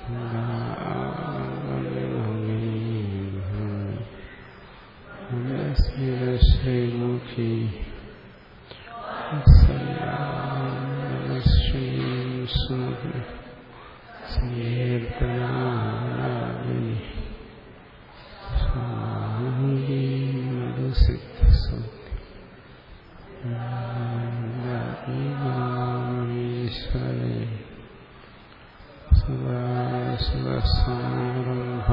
ശ്രീമുഖി ശ്രീ സങ്കീർത്തനാവിനി ഈശ്വരേ സദാശിവസമാരംഭ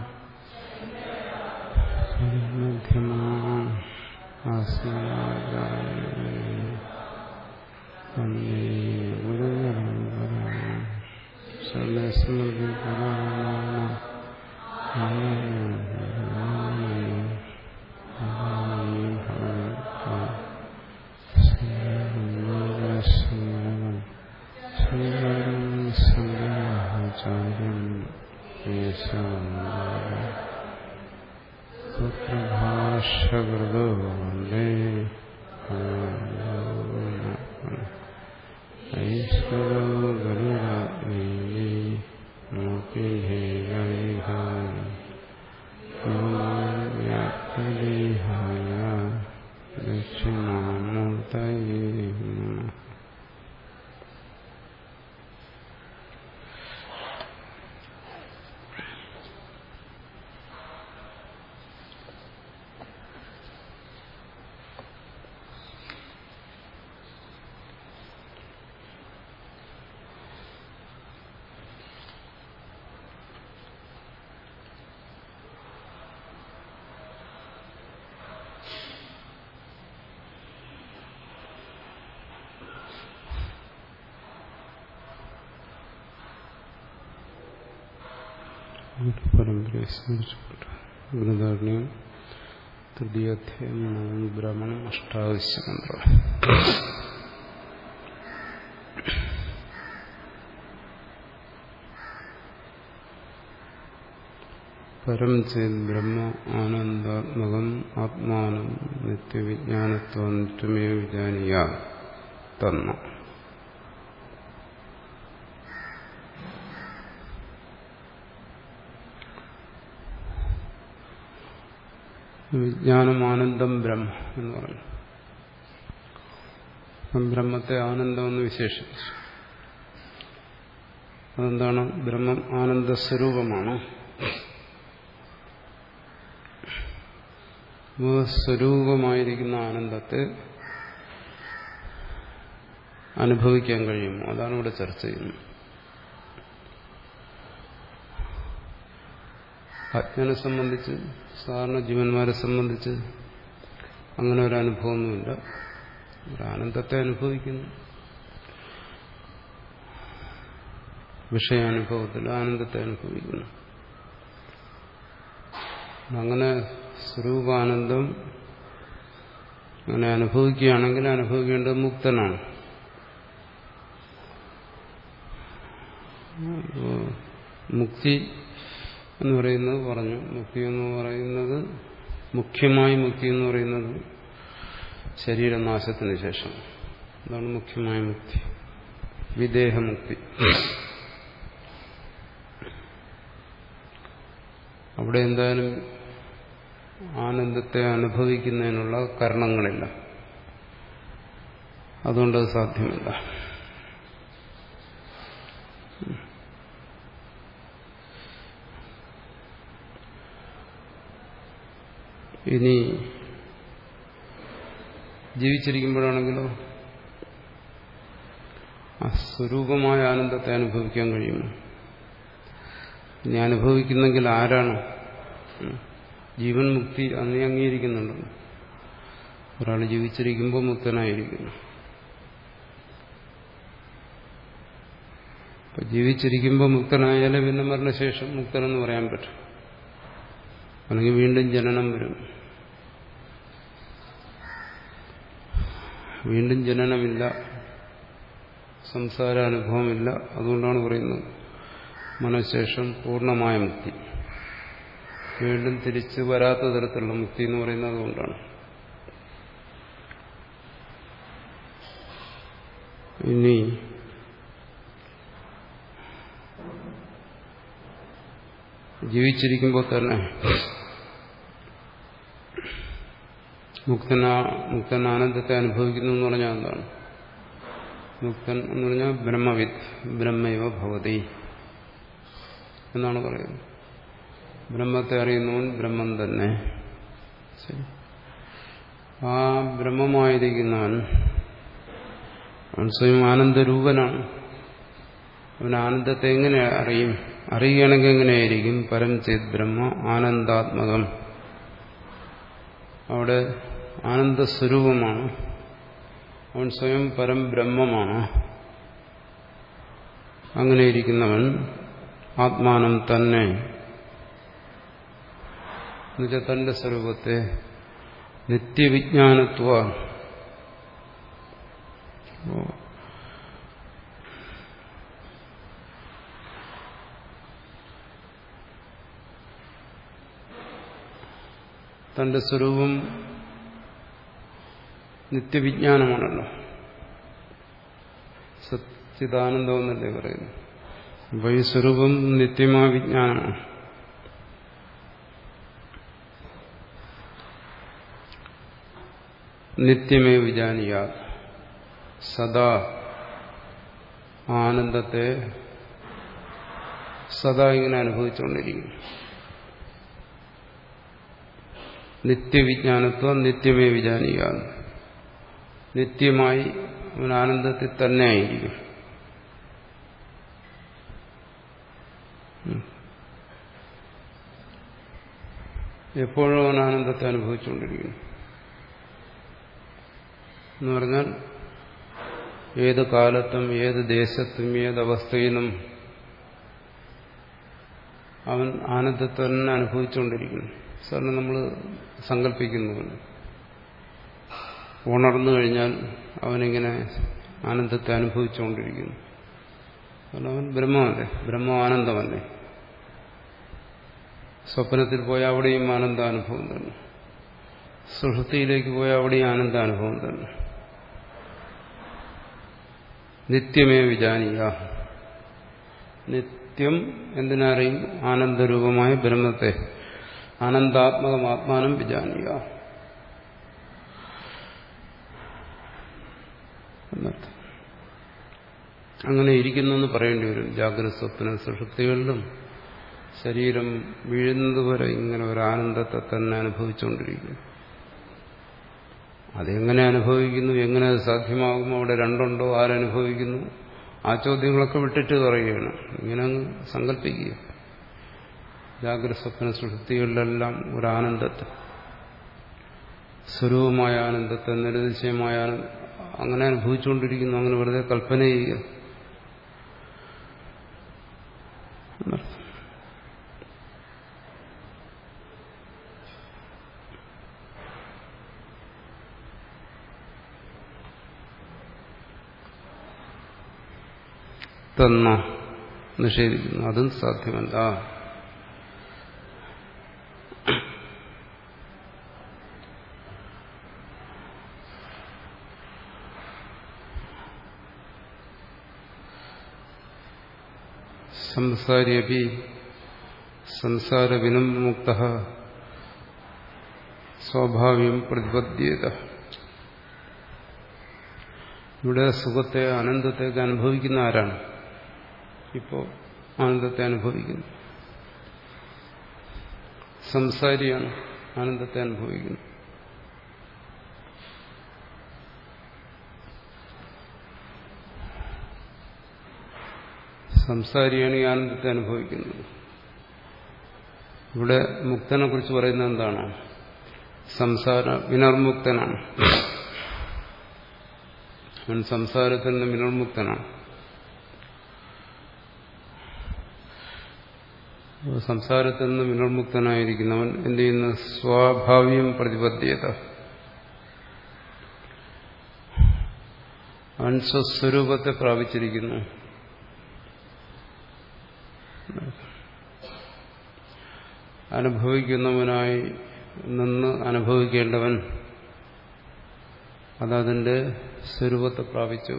മധ്യമാ ആസ്മരായ വന്ദേ ഗുരുപരമ്പര സർവസ്മൃതി സുപ്രഭാഷകൃതോ വന്ദേ ഐശ്വരോ ഗരുരാത്മീ വ്യാപ്തദേഹായ ദക്ഷിണാമൂർത്തയേ നമഃ പരമ്പരയെ സ്മരിച്ചുകൊണ്ട് ബൃഹദാരണ്യം തൃതീയാധ്യായം ബ്രാഹ്മണം അഷ്ടാവശ്യ മന്ത്രം പരം ചേത് ബ്രഹ്മ ആനന്ദാത്മകം ആത്മാനം നിത്യവിജ്ഞാനത്വം നിത്യമേ വിജാനീയ തന്ന വിജ്ഞാനം ആനന്ദം ബ്രഹ്മ എന്ന് പറഞ്ഞു ബ്രഹ്മത്തെ ആനന്ദം എന്ന് വിശേഷിപ്പിച്ചു അതെന്താണ് ബ്രഹ്മം ആനന്ദസ്വരൂപമാണ് സ്വരൂപമായിരിക്കുന്ന ആനന്ദത്തെ അനുഭവിക്കാൻ കഴിയുമോ അതാണ് ഇവിടെ ചർച്ച ചെയ്യുന്നത് അജ്ഞനെ സംബന്ധിച്ച് സാധാരണ ജീവന്മാരെ സംബന്ധിച്ച് അങ്ങനെ ഒരു അനുഭവമൊന്നുമില്ല ഒരു ആനന്ദത്തെ അനുഭവിക്കുന്നു വിഷയാനുഭവത്തിൽ ആനന്ദത്തെ അനുഭവിക്കുന്നു അങ്ങനെ സ്വരൂപാനന്ദം അങ്ങനെ അനുഭവിക്കുകയാണെങ്കിൽ അനുഭവിക്കേണ്ടത് മുക്തനാണ് മുക്തി എന്ന് പറയുന്നത് പറഞ്ഞു മുക്തി എന്ന് പറയുന്നത് മുഖ്യമായി മുക്തി എന്ന് പറയുന്നത് ശരീരനാശത്തിന് ശേഷം അതാണ് മുഖ്യമായ മുക്തി വിദേഹമുക്തി അവിടെ എന്തായാലും ആനന്ദത്തെ അനുഭവിക്കുന്നതിനുള്ള കാരണങ്ങളില്ല അതുകൊണ്ടത് സാധ്യമല്ല ഇനി ജീവിച്ചിരിക്കുമ്പോഴാണെങ്കിലോ ആ സ്വരൂപമായ ആനന്ദത്തെ അനുഭവിക്കാൻ കഴിയുമോ ഇനി അനുഭവിക്കുന്നെങ്കിൽ ആരാണ് ജീവൻ മുക്തി അന്നേ അംഗീകരിക്കുന്നുണ്ടല്ലോ ഒരാൾ ജീവിച്ചിരിക്കുമ്പോൾ മുക്തനായിരിക്കുന്നു അപ്പൊ ജീവിച്ചിരിക്കുമ്പോൾ മുക്തനായാലേ പിന്നെ മരണശേഷം മുക്തനെന്ന് പറയാൻ പറ്റും അല്ലെങ്കിൽ വീണ്ടും ജനനം വരും വീണ്ടും ജനനമില്ല സംസാരാനുഭവമില്ല അതുകൊണ്ടാണ് പറയുന്നത് മനഃശേഷം പൂർണ്ണമായ മുക്തി വീണ്ടും തിരിച്ചു വരാത്ത തരത്തിലുള്ള മുക്തി എന്ന് പറയുന്നത് അതുകൊണ്ടാണ് ഇനി ജീവിച്ചിരിക്കുമ്പോൾ തന്നെ മുക്തന മുക്തൻ ആനന്ദത്തെ അനുഭവിക്കുന്നു എന്ന് പറഞ്ഞാൽ എന്താണ് മുക്തൻ എന്ന് പറഞ്ഞാൽ ബ്രഹ്മവിത്ത് ബ്രഹ്മയോ ഭവതി എന്നാണ് പറയുന്നത് ബ്രഹ്മത്തെ അറിയുന്നവൻ ബ്രഹ്മം തന്നെ ശരി ആ ബ്രഹ്മമായിരിക്കുന്നവൻ അവൻ സ്വയം ആനന്ദരൂപനാണ് അവൻ ആനന്ദത്തെ എങ്ങനെ അറിയും അറിയുകയാണെങ്കിൽ എങ്ങനെയായിരിക്കും പരം ചെയ്ത് ബ്രഹ്മ ആനന്ദാത്മകം അവിടെ ആനന്ദസ്വരൂപമാണ് അവൻ സ്വയം പരം ബ്രഹ്മമാണ് അങ്ങനെ ഇരിക്കുന്നവൻ ആത്മാനം തന്നെ എന്നുവെച്ചാൽ തന്റെ സ്വരൂപത്തെ നിത്യവിജ്ഞാനത്വ തന്റെ സ്വരൂപം നിത്യവിജ്ഞാനമാണല്ലോ സച്ചിദാനന്ദം എന്നല്ലേ പറയുന്നു അപ്പൊ ഈ സ്വരൂപം നിത്യമായ വിജ്ഞാനമാണ് നിത്യമേ വിജാനിയ സദാ ആനന്ദത്തെ സദാ ഇങ്ങനെ അനുഭവിച്ചുകൊണ്ടിരിക്കും നിത്യവിജ്ഞാനത്വം നിത്യമേ വിജാനിക നിത്യമായി അവൻ ആനന്ദത്തിൽ തന്നെ ആയിരിക്കും എപ്പോഴും അവൻ ആനന്ദത്തെ അനുഭവിച്ചുകൊണ്ടിരിക്കുന്നു എന്ന് പറഞ്ഞാൽ ഏത് കാലത്തും ഏത് ദേശത്തും ഏതവസ്ഥയിലും അവൻ ആനന്ദത്തെ തന്നെ അനുഭവിച്ചുകൊണ്ടിരിക്കുന്നു സാറിന് നമ്മൾ സങ്കല്പിക്കുന്നുണ്ട് ഉണർന്നു കഴിഞ്ഞാൽ അവനിങ്ങനെ ആനന്ദത്തെ അനുഭവിച്ചുകൊണ്ടിരിക്കുന്നു കാരണം അവൻ ബ്രഹ്മമല്ലേ ബ്രഹ്മ ആനന്ദമല്ലേ സ്വപ്നത്തിൽ പോയ അവിടെയും ആനന്ദാനുഭവം തന്നെ സുഹൃത്തിയിലേക്ക് പോയ അവിടെയും ആനന്ദാനുഭവം തന്നെ നിത്യമേ വിജാനിയ നിത്യം എന്തിനറിയും ആനന്ദരൂപമായ ബ്രഹ്മത്തെ ആനന്ദാത്മകം ആത്മാനം വിജാനിയ എന്നർത്ഥം അങ്ങനെ ഇരിക്കുന്നു എന്ന് പറയേണ്ടി വരും ജാഗ്രത സ്വപ്ന സുഷുപ്തികളിലും ശരീരം വീഴുന്നത് വരെ ഇങ്ങനെ ഒരു ആനന്ദത്തെ തന്നെ അനുഭവിച്ചുകൊണ്ടിരിക്കുന്നു അതെങ്ങനെ അനുഭവിക്കുന്നു എങ്ങനെ അത് സാധ്യമാകും അവിടെ രണ്ടുണ്ടോ ആരനുഭവിക്കുന്നു ആ ചോദ്യങ്ങളൊക്കെ വിട്ടിട്ട് പറയുകയാണ് ഇങ്ങനെ അങ്ങ് സങ്കല്പിക്കുക ജാഗ്രത സ്വപ്ന സുഷുപ്തികളിലെല്ലാം ഒരു ആനന്ദത്തെ സ്വരൂപമായ ആനന്ദത്തെ നിരതിശയമായ അങ്ങനെ അനുഭവിച്ചുകൊണ്ടിരിക്കുന്നു അങ്ങനെ വെറുതെ കൽപ്പന ചെയ്യുക തന്ന നിഷേധിക്കുന്നു അതും സാധ്യമല്ല സംസാരിയപി സംസാരവിനുമുക്ത സ്വാഭാവികം പ്രതിപദ്ധ്യത ഇവിടെ സുഖത്തെ ആനന്ദത്തെയൊക്കെ അനുഭവിക്കുന്ന ആരാണ് ഇപ്പോൾ ആനന്ദത്തെ അനുഭവിക്കുന്നു സംസാരിയാണ് ആനന്ദത്തെ അനുഭവിക്കുന്നു സംസാരിയാണ് ഈ ആനന്ദത്തെ അനുഭവിക്കുന്നത് ഇവിടെ മുക്തനെ കുറിച്ച് പറയുന്നത് എന്താണ് സംസാര വിനർമുക്തനാണ് അവൻ സംസാരത്തിൽ നിന്ന് വിനർമുക്തനാണ് സംസാരത്തിൽ നിന്ന് വിനർമുക്തനായിരിക്കുന്നവൻ എന്ത് ചെയ്യുന്നു സ്വാഭാവികം പ്രതിപദ്ധ്യത അവൻ സ്വസ്വരൂപത്തെ പ്രാപിച്ചിരിക്കുന്നു അനുഭവിക്കുന്നവനായി നിന്ന് അനുഭവിക്കേണ്ടവൻ അതതിന്റെ സ്വരൂപത്തെ പ്രാപിച്ചു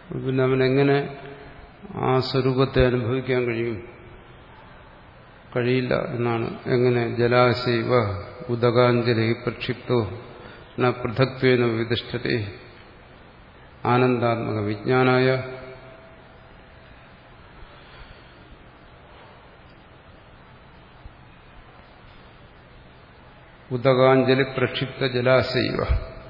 പിന്നെ അവനെങ്ങനെ ആ സ്വരൂപത്തെ അനുഭവിക്കാൻ കഴിയും കഴിയില്ല എന്നാണ് എങ്ങനെ ജലാശൈവ ഉദകാഞ്ജലി പ്രക്ഷിപ്തോ ന പൃഥക്വേന വിധിഷ്ഠത്തെ ആനന്ദാത്മക വിജ്ഞാനായ ഉദകാഞ്ജലി പ്രക്ഷിപ്ത ജലാശൈവ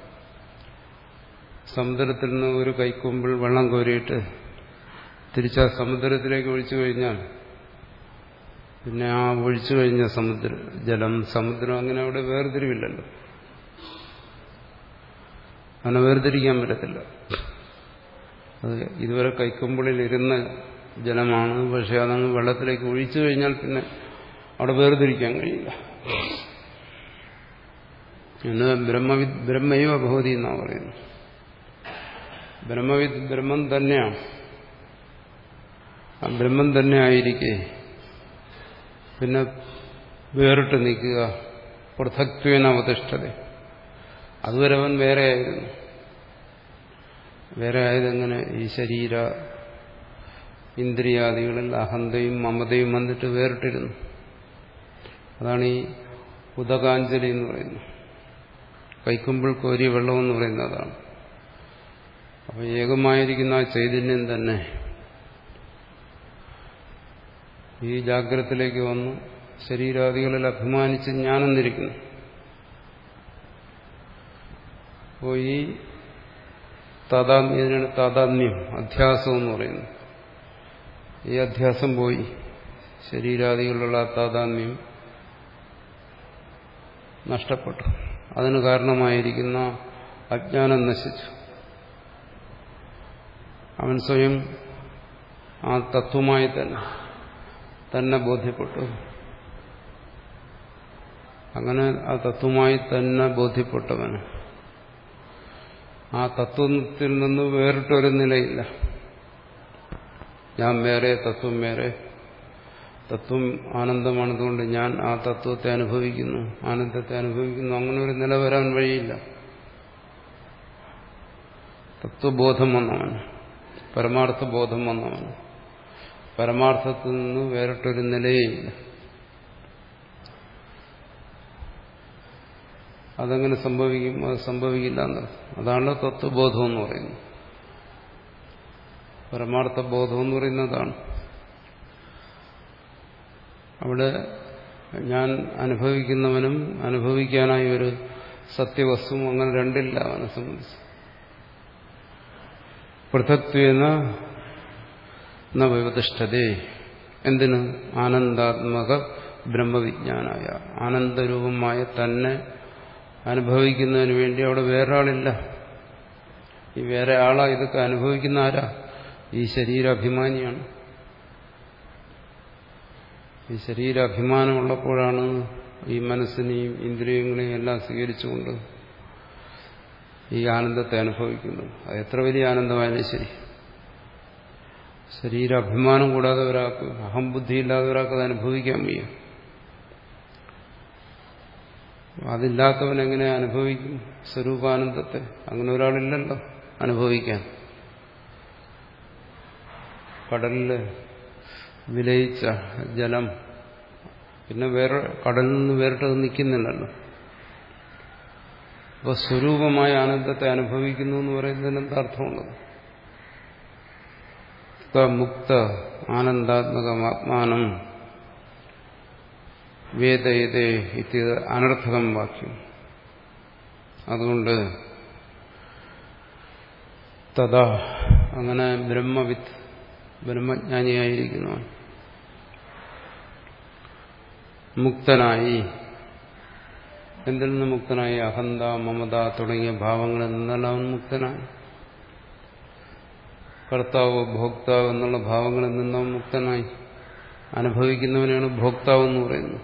സമുദ്രത്തിൽ നിന്ന് ഒരു കൈക്കൊമ്പിൾ വെള്ളം കോരിയിട്ട് തിരിച്ചാ സമുദ്രത്തിലേക്ക് ഒഴിച്ചു കഴിഞ്ഞാൽ പിന്നെ ആ ഒഴിച്ചു കഴിഞ്ഞ സമുദ്ര ജലം സമുദ്രം അങ്ങനെ അവിടെ വേർതിരിവില്ലല്ലോ അങ്ങനെ വേർതിരിക്കാൻ പറ്റത്തില്ല അത് ഇതുവരെ കൈക്കൊമ്പിളിൽ ഇരുന്ന ജലമാണ് പക്ഷെ അതങ്ങ് വെള്ളത്തിലേക്ക് ഒഴിച്ചു കഴിഞ്ഞാൽ പിന്നെ അവിടെ വേർതിരിക്കാൻ കഴിയില്ല എന്ന് ബ്രഹ്മവിദ് ബ്രഹ്മയോ ഭവതി എന്നാണ് പറയുന്നത് ബ്രഹ്മവിദ് ബ്രഹ്മം തന്നെയാണ് ആ ബ്രഹ്മം തന്നെ ആയിരിക്കെ പിന്നെ വേറിട്ട് നിൽക്കുക പൃഥക്വേന അവതിഷ്ഠത അതുവരെ അവൻ വേറെ ആയിരുന്നു വേറെ ആയതെങ്ങനെ ഈ ശരീര ഇന്ദ്രിയാദികളിൽ അഹന്തയും മമതയും വന്നിട്ട് വേറിട്ടിരുന്നു അതാണ് ഈ ഉദകാഞ്ജലി എന്ന് പറയുന്നത് കൈക്കുമ്പിൾ കോരിയ വെള്ളം എന്ന് പറയുന്നത് അതാണ് അപ്പൊ ഏകമായിരിക്കുന്ന ആ ചൈതന്യം തന്നെ ഈ ജാഗ്രതത്തിലേക്ക് വന്നു ശരീരാദികളിൽ അഭിമാനിച്ച് ഞാനെന്നിരിക്കുന്നു അപ്പോൾ ഈ താതാത്മ്യം ഇതിനാണ് താതാത്മ്യം അധ്യാസം എന്ന് പറയുന്നത് ഈ അധ്യാസം പോയി ശരീരാദികളിലുള്ള താതാത്മ്യം നഷ്ടപ്പെട്ടു അതിന് കാരണമായിരിക്കുന്ന അജ്ഞാനം നശിച്ചു അവൻ സ്വയം ആ തത്വമായി തന്നെ തന്നെ ബോധ്യപ്പെട്ടു അങ്ങനെ ആ തത്വമായി തന്നെ ബോധ്യപ്പെട്ടവന് ആ തത്വത്തിൽ നിന്ന് വേറിട്ടൊരു നിലയില്ല ഞാൻ വേറെ തത്വം വേറെ തത്വം ആനന്ദമാണതുകൊണ്ട് ഞാൻ ആ തത്വത്തെ അനുഭവിക്കുന്നു ആനന്ദത്തെ അനുഭവിക്കുന്നു അങ്ങനെ ഒരു നില വരാൻ വഴിയില്ല തത്വബോധം വന്നവൻ പരമാർത്ഥ ബോധം വന്നവൻ പരമാർത്ഥത്തിൽ നിന്ന് വേറിട്ടൊരു നിലയേയില്ല അതെങ്ങനെ സംഭവിക്കും അത് സംഭവിക്കില്ല എന്നർത്ഥം അതാണ് തത്വബോധം എന്ന് പറയുന്നത് പരമാർത്ഥ ബോധം എന്ന് പറയുന്നതാണ് അവിടെ ഞാൻ അനുഭവിക്കുന്നവനും അനുഭവിക്കാനായി ഒരു സത്യവസ്തുവും അങ്ങനെ രണ്ടില്ല അവനെ സംബന്ധിച്ച് പൃഥക്വേന വിവതിഷ്ഠതേ എന്തിന് ആനന്ദാത്മക ബ്രഹ്മവിജ്ഞാനായ ആനന്ദരൂപമായ തന്നെ അനുഭവിക്കുന്നതിന് വേണ്ടി അവിടെ വേറെ ആളില്ല ഈ വേറെ ആളാ ഇതൊക്കെ അനുഭവിക്കുന്ന ആരാ ഈ ശരീരാഭിമാനിയാണ് ഈ ശരീരാഭിമാനമുള്ളപ്പോഴാണ് ഈ മനസ്സിനെയും ഇന്ദ്രിയങ്ങളെയും എല്ലാം സ്വീകരിച്ചുകൊണ്ട് ഈ ആനന്ദത്തെ അനുഭവിക്കുന്നത് അത് എത്ര വലിയ ആനന്ദമായാലും ശരി ശരീരാഭിമാനം കൂടാതെ ഒരാൾക്ക് അഹംബുദ്ധിയില്ലാതെ ഒരാൾക്ക് അത് അനുഭവിക്കാൻ വയ്യ അതില്ലാത്തവൻ എങ്ങനെ അനുഭവിക്കും സ്വരൂപാനന്ദത്തെ അങ്ങനെ ഒരാളില്ലല്ലോ അനുഭവിക്കാൻ കടലിൽ വിലയിച്ച ജലം പിന്നെ വേറെ കടലിൽ നിന്ന് വേറിട്ടത് നിൽക്കുന്നില്ലല്ലോ അപ്പോൾ സ്വരൂപമായ ആനന്ദത്തെ അനുഭവിക്കുന്നു എന്ന് പറയുന്നതിന് എന്താ അർത്ഥമുള്ളത് മുക്ത ആനന്ദാത്മകമാത്മാനം വേദയതേ ഇത് അനർത്ഥകം വാക്യം അതുകൊണ്ട് തഥാ അങ്ങനെ ബ്രഹ്മവിത്ത് ബ്രഹ്മജ്ഞാനിയായിരിക്കുന്നവൻ മുക്തനായി എന്തിൽ നിന്ന് മുക്തനായി അഹന്ത മമത തുടങ്ങിയ ഭാവങ്ങളിൽ നിന്നെല്ലാം അവൻ മുക്തനായി കർത്താവ് ഭോക്താവ് എന്നുള്ള ഭാവങ്ങളിൽ നിന്നും മുക്തനായി അനുഭവിക്കുന്നവനെയാണ് ഭോക്താവ് എന്ന് പറയുന്നത്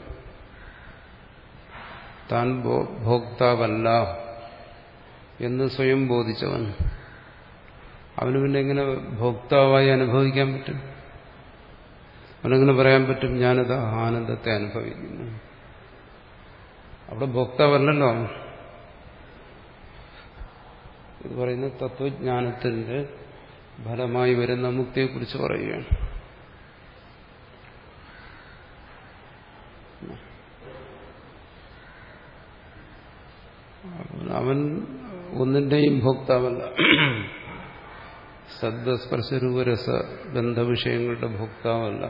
താൻ ഭോക്താവല്ല എന്ന് സ്വയം ബോധിച്ചവൻ അവന് പിന്നെ എങ്ങനെ ഭോക്താവായി അനുഭവിക്കാൻ പറ്റും അവനെങ്ങനെ പറയാൻ പറ്റും ഞാനത് ആനന്ദത്തെ അനുഭവിക്കുന്നു അവിടെ ഭോക്താവല്ലല്ലോ ഇത് പറയുന്നത് തത്വജ്ഞാനത്തിന്റെ ഫലമായി വരുന്ന മുക്തിയെക്കുറിച്ച് പറയുകയാണ് അവൻ ഒന്നിന്റെയും ഭോക്താവല്ല ശബ്ദസ്പർശരൂപരസ ബന്ധവിഷയങ്ങളുടെ ഭോക്താവല്ല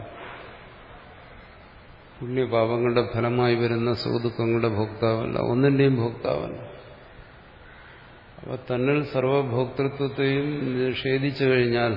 പുണ്യപാപങ്ങളുടെ ഫലമായി വരുന്ന സുഹൃത്തുക്കങ്ങളുടെ ഭോക്താവല്ല ഒന്നിന്റെയും ഭോക്താവല്ല അപ്പൊ തന്നിൽ സർവഭോക്തൃത്വത്തെയും നിഷേധിച്ചു കഴിഞ്ഞാൽ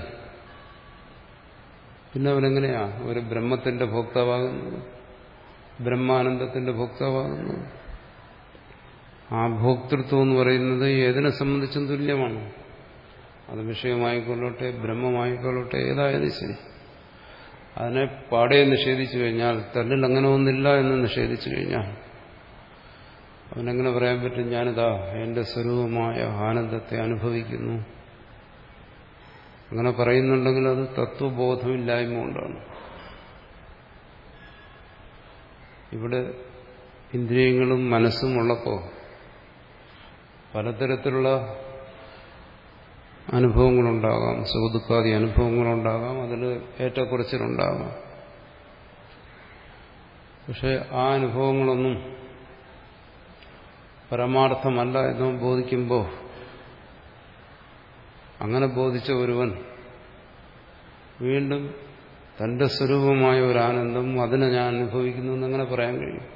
പിന്നെ അവനെങ്ങനെയാ ഒരു ബ്രഹ്മത്തിന്റെ ഭോക്താവാകുന്നത് ബ്രഹ്മാനന്ദത്തിന്റെ ഭോക്താവാകുന്നത് ആ ഭോക്തൃത്വം എന്ന് പറയുന്നത് ഏതിനെ സംബന്ധിച്ചും തുല്യമാണ് അത് വിഷയമായിക്കൊള്ളട്ടെ ബ്രഹ്മമായിക്കൊള്ളട്ടെ ഏതായാലും ശരി അതിനെ പാടെ നിഷേധിച്ചു കഴിഞ്ഞാൽ തന്നിൽ അങ്ങനെ ഒന്നില്ല എന്ന് നിഷേധിച്ചു കഴിഞ്ഞാൽ അവനെങ്ങനെ പറയാൻ പറ്റും ഞാനിതാ എന്റെ സ്വരൂപമായ ആനന്ദത്തെ അനുഭവിക്കുന്നു അങ്ങനെ പറയുന്നുണ്ടെങ്കിൽ അത് തത്വബോധമില്ലായ്മ കൊണ്ടാണ് ഇവിടെ ഇന്ദ്രിയങ്ങളും മനസ്സും ഉള്ളപ്പോൾ പലതരത്തിലുള്ള അനുഭവങ്ങളുണ്ടാകാം സുഖദുഃഖാദി അനുഭവങ്ങളുണ്ടാകാം അതിൽ ഏറ്റക്കുറച്ചിലുണ്ടാകാം പക്ഷെ ആ അനുഭവങ്ങളൊന്നും പരമാർത്ഥമല്ല എന്ന് ബോധിക്കുമ്പോൾ അങ്ങനെ ബോധിച്ച ഒരുവൻ വീണ്ടും തന്റെ സ്വരൂപമായ ഒരു ആനന്ദം അതിനെ ഞാൻ അനുഭവിക്കുന്നു എന്നങ്ങനെ പറയാൻ കഴിയും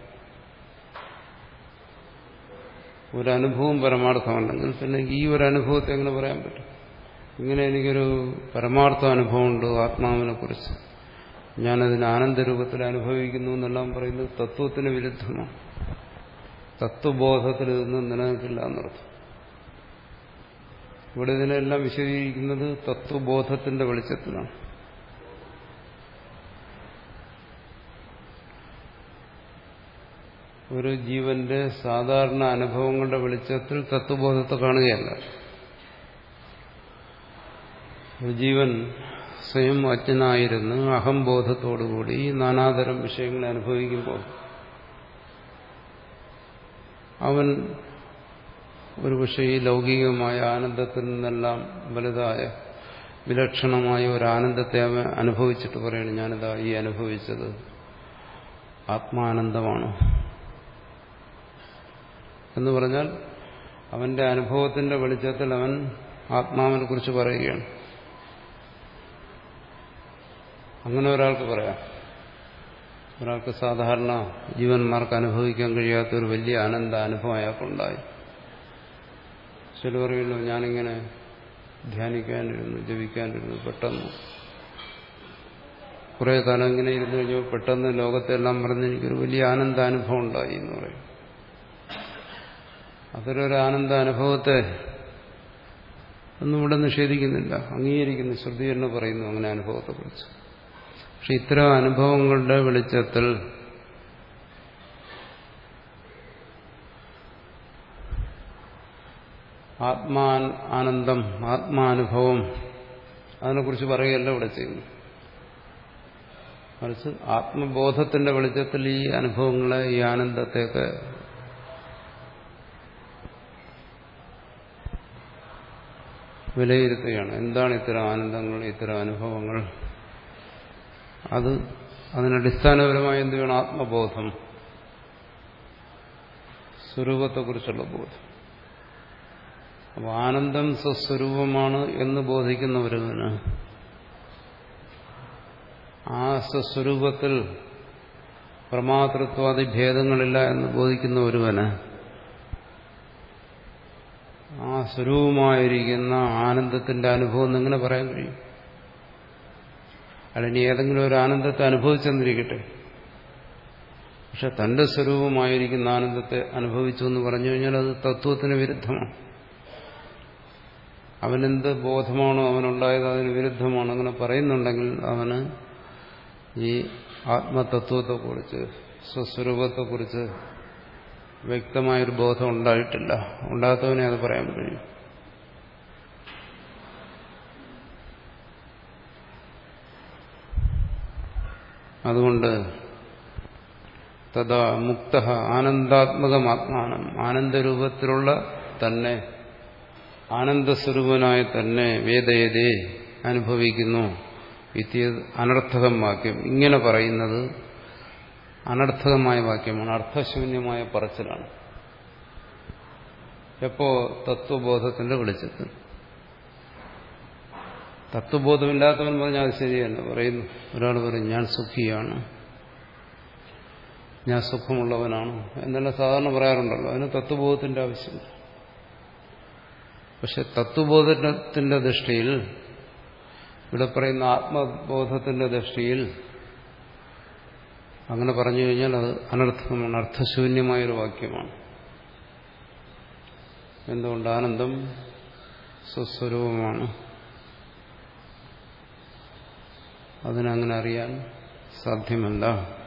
ഒരനുഭവം പരമാർത്ഥമുണ്ടെങ്കിൽ പിന്നെ ഈ ഒരു അനുഭവത്തെ എങ്ങനെ പറയാൻ പറ്റും ഇങ്ങനെ എനിക്കൊരു പരമാർത്ഥ അനുഭവമുണ്ട് ആത്മാവിനെ കുറിച്ച് ഞാനതിന് ആനന്ദരൂപത്തിൽ അനുഭവിക്കുന്നു എന്നെല്ലാം പറയുന്നത് തത്വത്തിന് വിരുദ്ധമാണ് തത്വബോധത്തിൽ ഇതൊന്നും നിലനിൽക്കില്ല എന്നർത്ഥം ഇവിടെ ഇതിനെല്ലാം വിശദീകരിക്കുന്നത് തത്വബോധത്തിന്റെ വെളിച്ചത്തിലാണ് ഒരു ജീവന്റെ സാധാരണ അനുഭവങ്ങളുടെ വെളിച്ചത്തിൽ തത്വബോധത്തെ കാണുകയല്ല ഒരു ജീവൻ സ്വയം അജ്ഞനായിരുന്ന് അഹംബോധത്തോടുകൂടി നാനാതരം വിഷയങ്ങളെ അനുഭവിക്കുമ്പോൾ അവൻ ഒരു പക്ഷേ ഈ ലൗകികമായ ആനന്ദത്തിൽ നിന്നെല്ലാം വലുതായ വിലക്ഷണമായ ഒരു ആനന്ദത്തെ അവൻ അനുഭവിച്ചിട്ട് പറയണം ഞാനിതാ ഈ അനുഭവിച്ചത് ആത്മാനന്ദമാണ് എന്ന് പറഞ്ഞാൽ അവന്റെ അനുഭവത്തിന്റെ വെളിച്ചത്തിൽ അവൻ ആത്മാവിനെ കുറിച്ച് പറയുകയാണ് അങ്ങനെ ഒരാൾക്ക് പറയാം ഒരാൾക്ക് സാധാരണ ജീവന്മാർക്ക് അനുഭവിക്കാൻ കഴിയാത്ത ഒരു വലിയ ആനന്ദ അനുഭവം അയാൾക്കുണ്ടായി ചില പറയുമല്ലോ ഞാനിങ്ങനെ ധ്യാനിക്കാനിരുന്നു ജപിക്കാനിരുന്നു പെട്ടെന്ന് കുറെ കാലം ഇങ്ങനെ ഇരുന്നു കഴിഞ്ഞപ്പോൾ പെട്ടെന്ന് ലോകത്തെല്ലാം പറഞ്ഞ് എനിക്കൊരു വലിയ ആനന്ദാനുഭവം ഉണ്ടായി എന്ന് പറയും അത്തരൊരു ആനന്ദ അനുഭവത്തെ ഒന്നും ഇവിടെ നിഷേധിക്കുന്നില്ല അംഗീകരിക്കുന്നു ശ്രുതി എന്ന് പറയുന്നു അങ്ങനെ അനുഭവത്തെക്കുറിച്ച് പക്ഷെ ഇത്തരം അനുഭവങ്ങളുടെ വെളിച്ചത്തിൽ ആത്മാ ആനന്ദം ആത്മാനുഭവം അതിനെക്കുറിച്ച് പറയുകയല്ല ഇവിടെ ചെയ്യുന്നു മറിച്ച് ആത്മബോധത്തിന്റെ വെളിച്ചത്തിൽ ഈ അനുഭവങ്ങളെ ഈ ആനന്ദത്തെയൊക്കെ വിലയിരുത്തുകയാണ് എന്താണ് ഇത്തരം ആനന്ദങ്ങൾ ഇത്തരം അനുഭവങ്ങൾ അത് അതിനടിസ്ഥാനപരമായി എന്ത് വേണം ആത്മബോധം സ്വരൂപത്തെക്കുറിച്ചുള്ള ബോധം അപ്പോൾ ആനന്ദം സ്വസ്വരൂപമാണ് എന്ന് ബോധിക്കുന്ന ഒരുവന് ആ സ്വസ്വരൂപത്തിൽ പ്രമാതൃത്വാദി ഭേദങ്ങളില്ല എന്ന് ബോധിക്കുന്ന ഒരുവന് ആ സ്വരൂപമായിരിക്കുന്ന ആനന്ദത്തിന്റെ അനുഭവം എങ്ങനെ പറയാൻ കഴിയും അല്ലെങ്കിൽ ഏതെങ്കിലും ഒരു ആനന്ദത്തെ അനുഭവിച്ചെന്നിരിക്കട്ടെ പക്ഷെ തന്റെ സ്വരൂപമായിരിക്കുന്ന ആനന്ദത്തെ അനുഭവിച്ചു എന്ന് പറഞ്ഞു കഴിഞ്ഞാൽ അത് തത്വത്തിന് വിരുദ്ധമാണ് അവനെന്ത് ബോധമാണോ അവനുണ്ടായത് അതിന് വിരുദ്ധമാണ് അങ്ങനെ പറയുന്നുണ്ടെങ്കിൽ അവന് ഈ ആത്മതത്വത്തെക്കുറിച്ച് സ്വസ്വരൂപത്തെക്കുറിച്ച് വ്യക്തമായൊരു ബോധം ഉണ്ടായിട്ടില്ല ഉണ്ടാത്തവനെ അത് പറയാൻ കഴിയും അതുകൊണ്ട് തഥാ മുക്ത ആനന്ദാത്മകമാത്മാനം ആനന്ദരൂപത്തിലുള്ള തന്നെ ആനന്ദസ്വരൂപനായ തന്നെ വേദയതേ അനുഭവിക്കുന്നു ഇത്യ അനർത്ഥകം വാക്യം ഇങ്ങനെ പറയുന്നത് അനർത്ഥകമായ വാക്യമാണ് അർത്ഥശൂന്യമായ പറച്ചിലാണ് എപ്പോ തത്വബോധത്തിന്റെ വെളിച്ചത്തിൽ തത്വബോധമില്ലാത്തവൻ പറഞ്ഞാൽ അത് ശരിയല്ല പറയുന്നു ഒരാൾ പറയും ഞാൻ സുഖിയാണ് ഞാൻ സുഖമുള്ളവനാണ് എന്നെല്ലാം സാധാരണ പറയാറുണ്ടല്ലോ അതിന് തത്വബോധത്തിന്റെ ആവശ്യമില്ല പക്ഷെ തത്വബോധത്തിന്റെ ദൃഷ്ടിയിൽ ഇവിടെ പറയുന്ന ആത്മബോധത്തിന്റെ ദൃഷ്ടിയിൽ അങ്ങനെ പറഞ്ഞു കഴിഞ്ഞാൽ അത് അനർത്ഥമാണ് അർത്ഥശൂന്യമായൊരു വാക്യമാണ് എന്തുകൊണ്ട് ആനന്ദം സ്വസ്വരൂപമാണ് അതിനങ്ങനെ അറിയാൻ സാധ്യമല്ല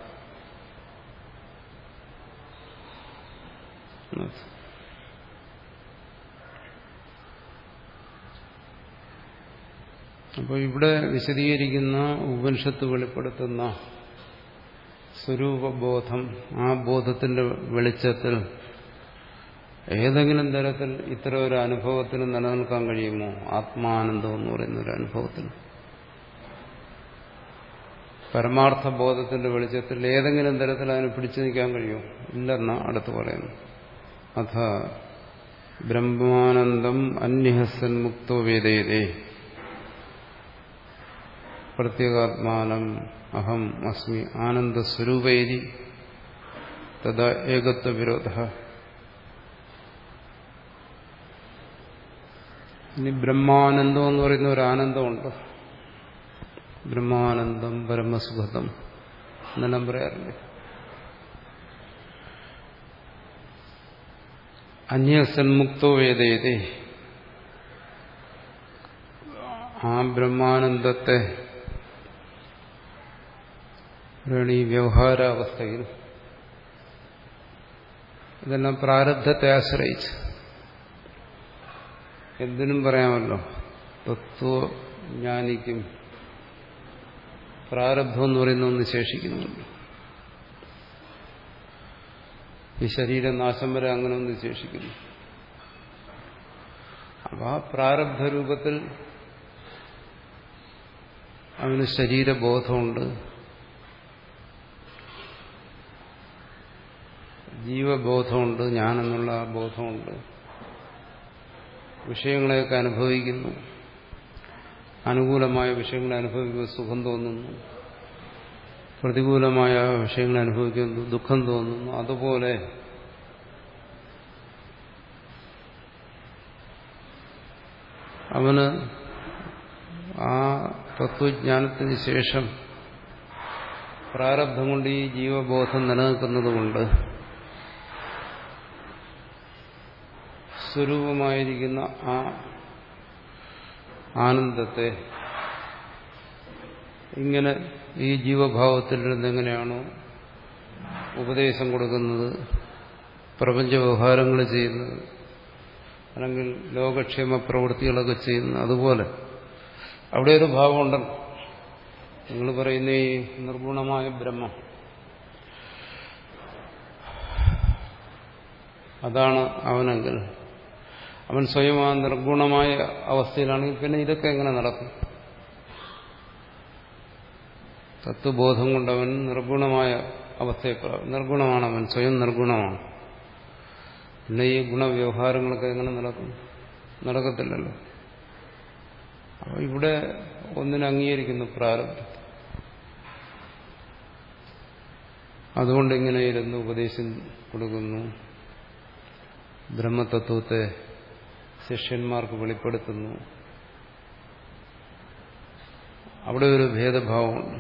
അപ്പോൾ ഇവിടെ വിശദീകരിക്കുന്ന ഉപനിഷത്ത് വെളിപ്പെടുത്തുന്ന സ്വരൂപബോധം ആ ബോധത്തിന്റെ വെളിച്ചത്തിൽ ഏതെങ്കിലും തരത്തിൽ ഇത്തരം ഒരു അനുഭവത്തിന് നിലനിൽക്കാൻ കഴിയുമോ ആത്മാനന്ദം എന്ന് പറയുന്ന ഒരു അനുഭവത്തിന് പരമാർത്ഥ ബോധത്തിന്റെ വെളിച്ചത്തിൽ ഏതെങ്കിലും തരത്തിൽ അതിന് പിടിച്ചു നിൽക്കാൻ കഴിയുമോ ഇല്ലെന്ന അടുത്ത് പറയുന്നു അഥ ബ്രഹ്മാനന്ദം അന്യഹസൻ മുക്തോ വേദയതേ പ്രത്യേകാത്മാനം അഹം അസ്മി ആനന്ദസ്വരൂപേരി തഥാ ഏകത്വ വിരോധ ഇനി ബ്രഹ്മാനന്ദം എന്ന് പറയുന്ന ഒരു ആനന്ദമുണ്ട് ബ്രഹ്മാനന്ദം പരമസുഖതം എന്നെല്ലാം പറയാറില്ലേ അന്യസന്മുക്തോ വേദയതേ ആ ബ്രഹ്മാനന്ദത്തെ ഈ വ്യവഹാരാവസ്ഥയിൽ ഇതെല്ലാം പ്രാരബ്ധത്തെ ആശ്രയിച്ച് എന്തിനും പറയാമല്ലോ തത്വജ്ഞാനിക്കും പ്രാരബ്ധം എന്ന് പറയുന്ന ഒന്ന് ശേഷിക്കുന്നുണ്ട് ഈ ശരീരനാശം വരെ അങ്ങനെ ഒന്ന് ശേഷിക്കുന്നു അപ്പൊ ആ പ്രാരബ്ധ രൂപത്തിൽ അവന് ശരീരബോധമുണ്ട് ജീവബോധമുണ്ട് ഞാനെന്നുള്ള ആ ബോധമുണ്ട് വിഷയങ്ങളെയൊക്കെ അനുഭവിക്കുന്നു അനുകൂലമായ വിഷയങ്ങളെ അനുഭവിക്കുമ്പോൾ സുഖം തോന്നുന്നു പ്രതികൂലമായ വിഷയങ്ങളെ അനുഭവിക്കുന്നു ദുഃഖം തോന്നുന്നു അതുപോലെ അവന് ആ തത്വജ്ഞാനത്തിന് ശേഷം പ്രാരബ്ധം കൊണ്ട് ഈ ജീവബോധം നിലനിൽക്കുന്നതുകൊണ്ട് സ്വരൂപമായിരിക്കുന്ന ആ ആനന്ദത്തെ ഇങ്ങനെ ഈ ജീവഭാവത്തിൽ നിന്ന് എങ്ങനെയാണോ ഉപദേശം കൊടുക്കുന്നത് പ്രപഞ്ച വ്യവഹാരങ്ങൾ ചെയ്യുന്നത് അല്ലെങ്കിൽ ലോകക്ഷേമ പ്രവൃത്തികളൊക്കെ ചെയ്യുന്നത് അതുപോലെ അവിടെ ഒരു ഭാവമുണ്ടല്ലോ നിങ്ങൾ പറയുന്ന ഈ നിർഗുണമായ ബ്രഹ്മം അതാണ് അവനെങ്കിൽ അവൻ സ്വയം ആ നിർഗുണമായ അവസ്ഥയിലാണെങ്കിൽ പിന്നെ ഇതൊക്കെ എങ്ങനെ നടക്കും തത്വബോധം കൊണ്ടവൻ നിർഗുണമായ അവസ്ഥയെ നിർഗുണമാണ് അവൻ സ്വയം നിർഗുണമാണ് പിന്നെ ഈ ഗുണവ്യവഹാരങ്ങളൊക്കെ എങ്ങനെ നടക്കും നടക്കത്തില്ലല്ലോ അപ്പോൾ ഇവിടെ ഒന്നിനെ അംഗീകരിക്കുന്നു പ്രാരബ്ധം അതുകൊണ്ട് ഇങ്ങനെ ഇരുന്ന് ഉപദേശം കൊടുക്കുന്നു ബ്രഹ്മതത്വത്തെ ശിഷ്യന്മാർക്ക് വെളിപ്പെടുത്തുന്നു അവിടെ ഒരു ഭേദഭാവമുണ്ട്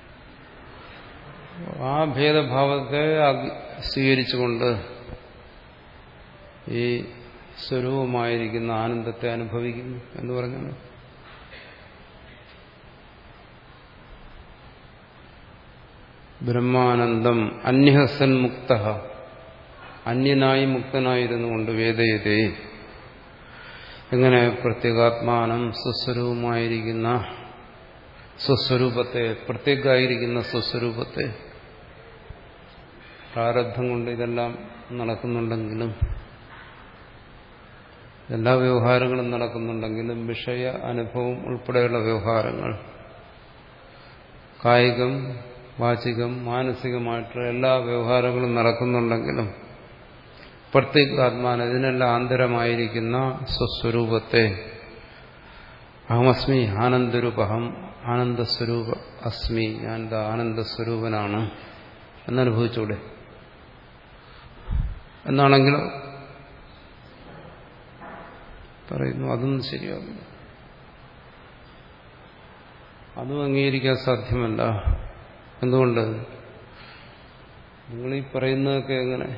ആ ഭേദഭാവത്തെ സ്വീകരിച്ചുകൊണ്ട് ഈ സ്വരൂപമായിരിക്കുന്ന ആനന്ദത്തെ അനുഭവിക്കുന്നു എന്ന് പറഞ്ഞാൽ ബ്രഹ്മാനന്ദം അന്യഹസൻ മുക്ത അന്യനായി മുക്തനായിരുന്നുകൊണ്ട് വേദയതേ എങ്ങനെ പ്രത്യേകാത്മാനം സ്വസ്വരൂപമായിരിക്കുന്ന സ്വസ്വരൂപത്തെ പ്രത്യേകമായിരിക്കുന്ന സ്വസ്വരൂപത്തെ പ്രാരബ്ധം കൊണ്ട് ഇതെല്ലാം നടക്കുന്നുണ്ടെങ്കിലും എല്ലാ വ്യവഹാരങ്ങളും നടക്കുന്നുണ്ടെങ്കിലും വിഷയ അനുഭവം ഉൾപ്പെടെയുള്ള വ്യവഹാരങ്ങൾ കായികം വാചികം മാനസികമായിട്ടുള്ള എല്ലാ വ്യവഹാരങ്ങളും നടക്കുന്നുണ്ടെങ്കിലും പ്രത്യേകാത്മാൻ ഇതിനെല്ലാം ആന്തരമായിരിക്കുന്ന സ്വസ്വരൂപത്തെ അഹമസ്മി ആനന്ദരൂപഹം ആനന്ദസ്വരൂപ അസ്മി ഞാൻ ആനന്ദസ്വരൂപനാണ് എന്നനുഭവിച്ചൂടെ എന്നാണെങ്കിലോ പറയുന്നു അതൊന്നും ശരിയാകില്ല അതും അംഗീകരിക്കാൻ സാധ്യമല്ല എന്തുകൊണ്ട് നിങ്ങൾ ഈ പറയുന്നതൊക്കെ എങ്ങനെ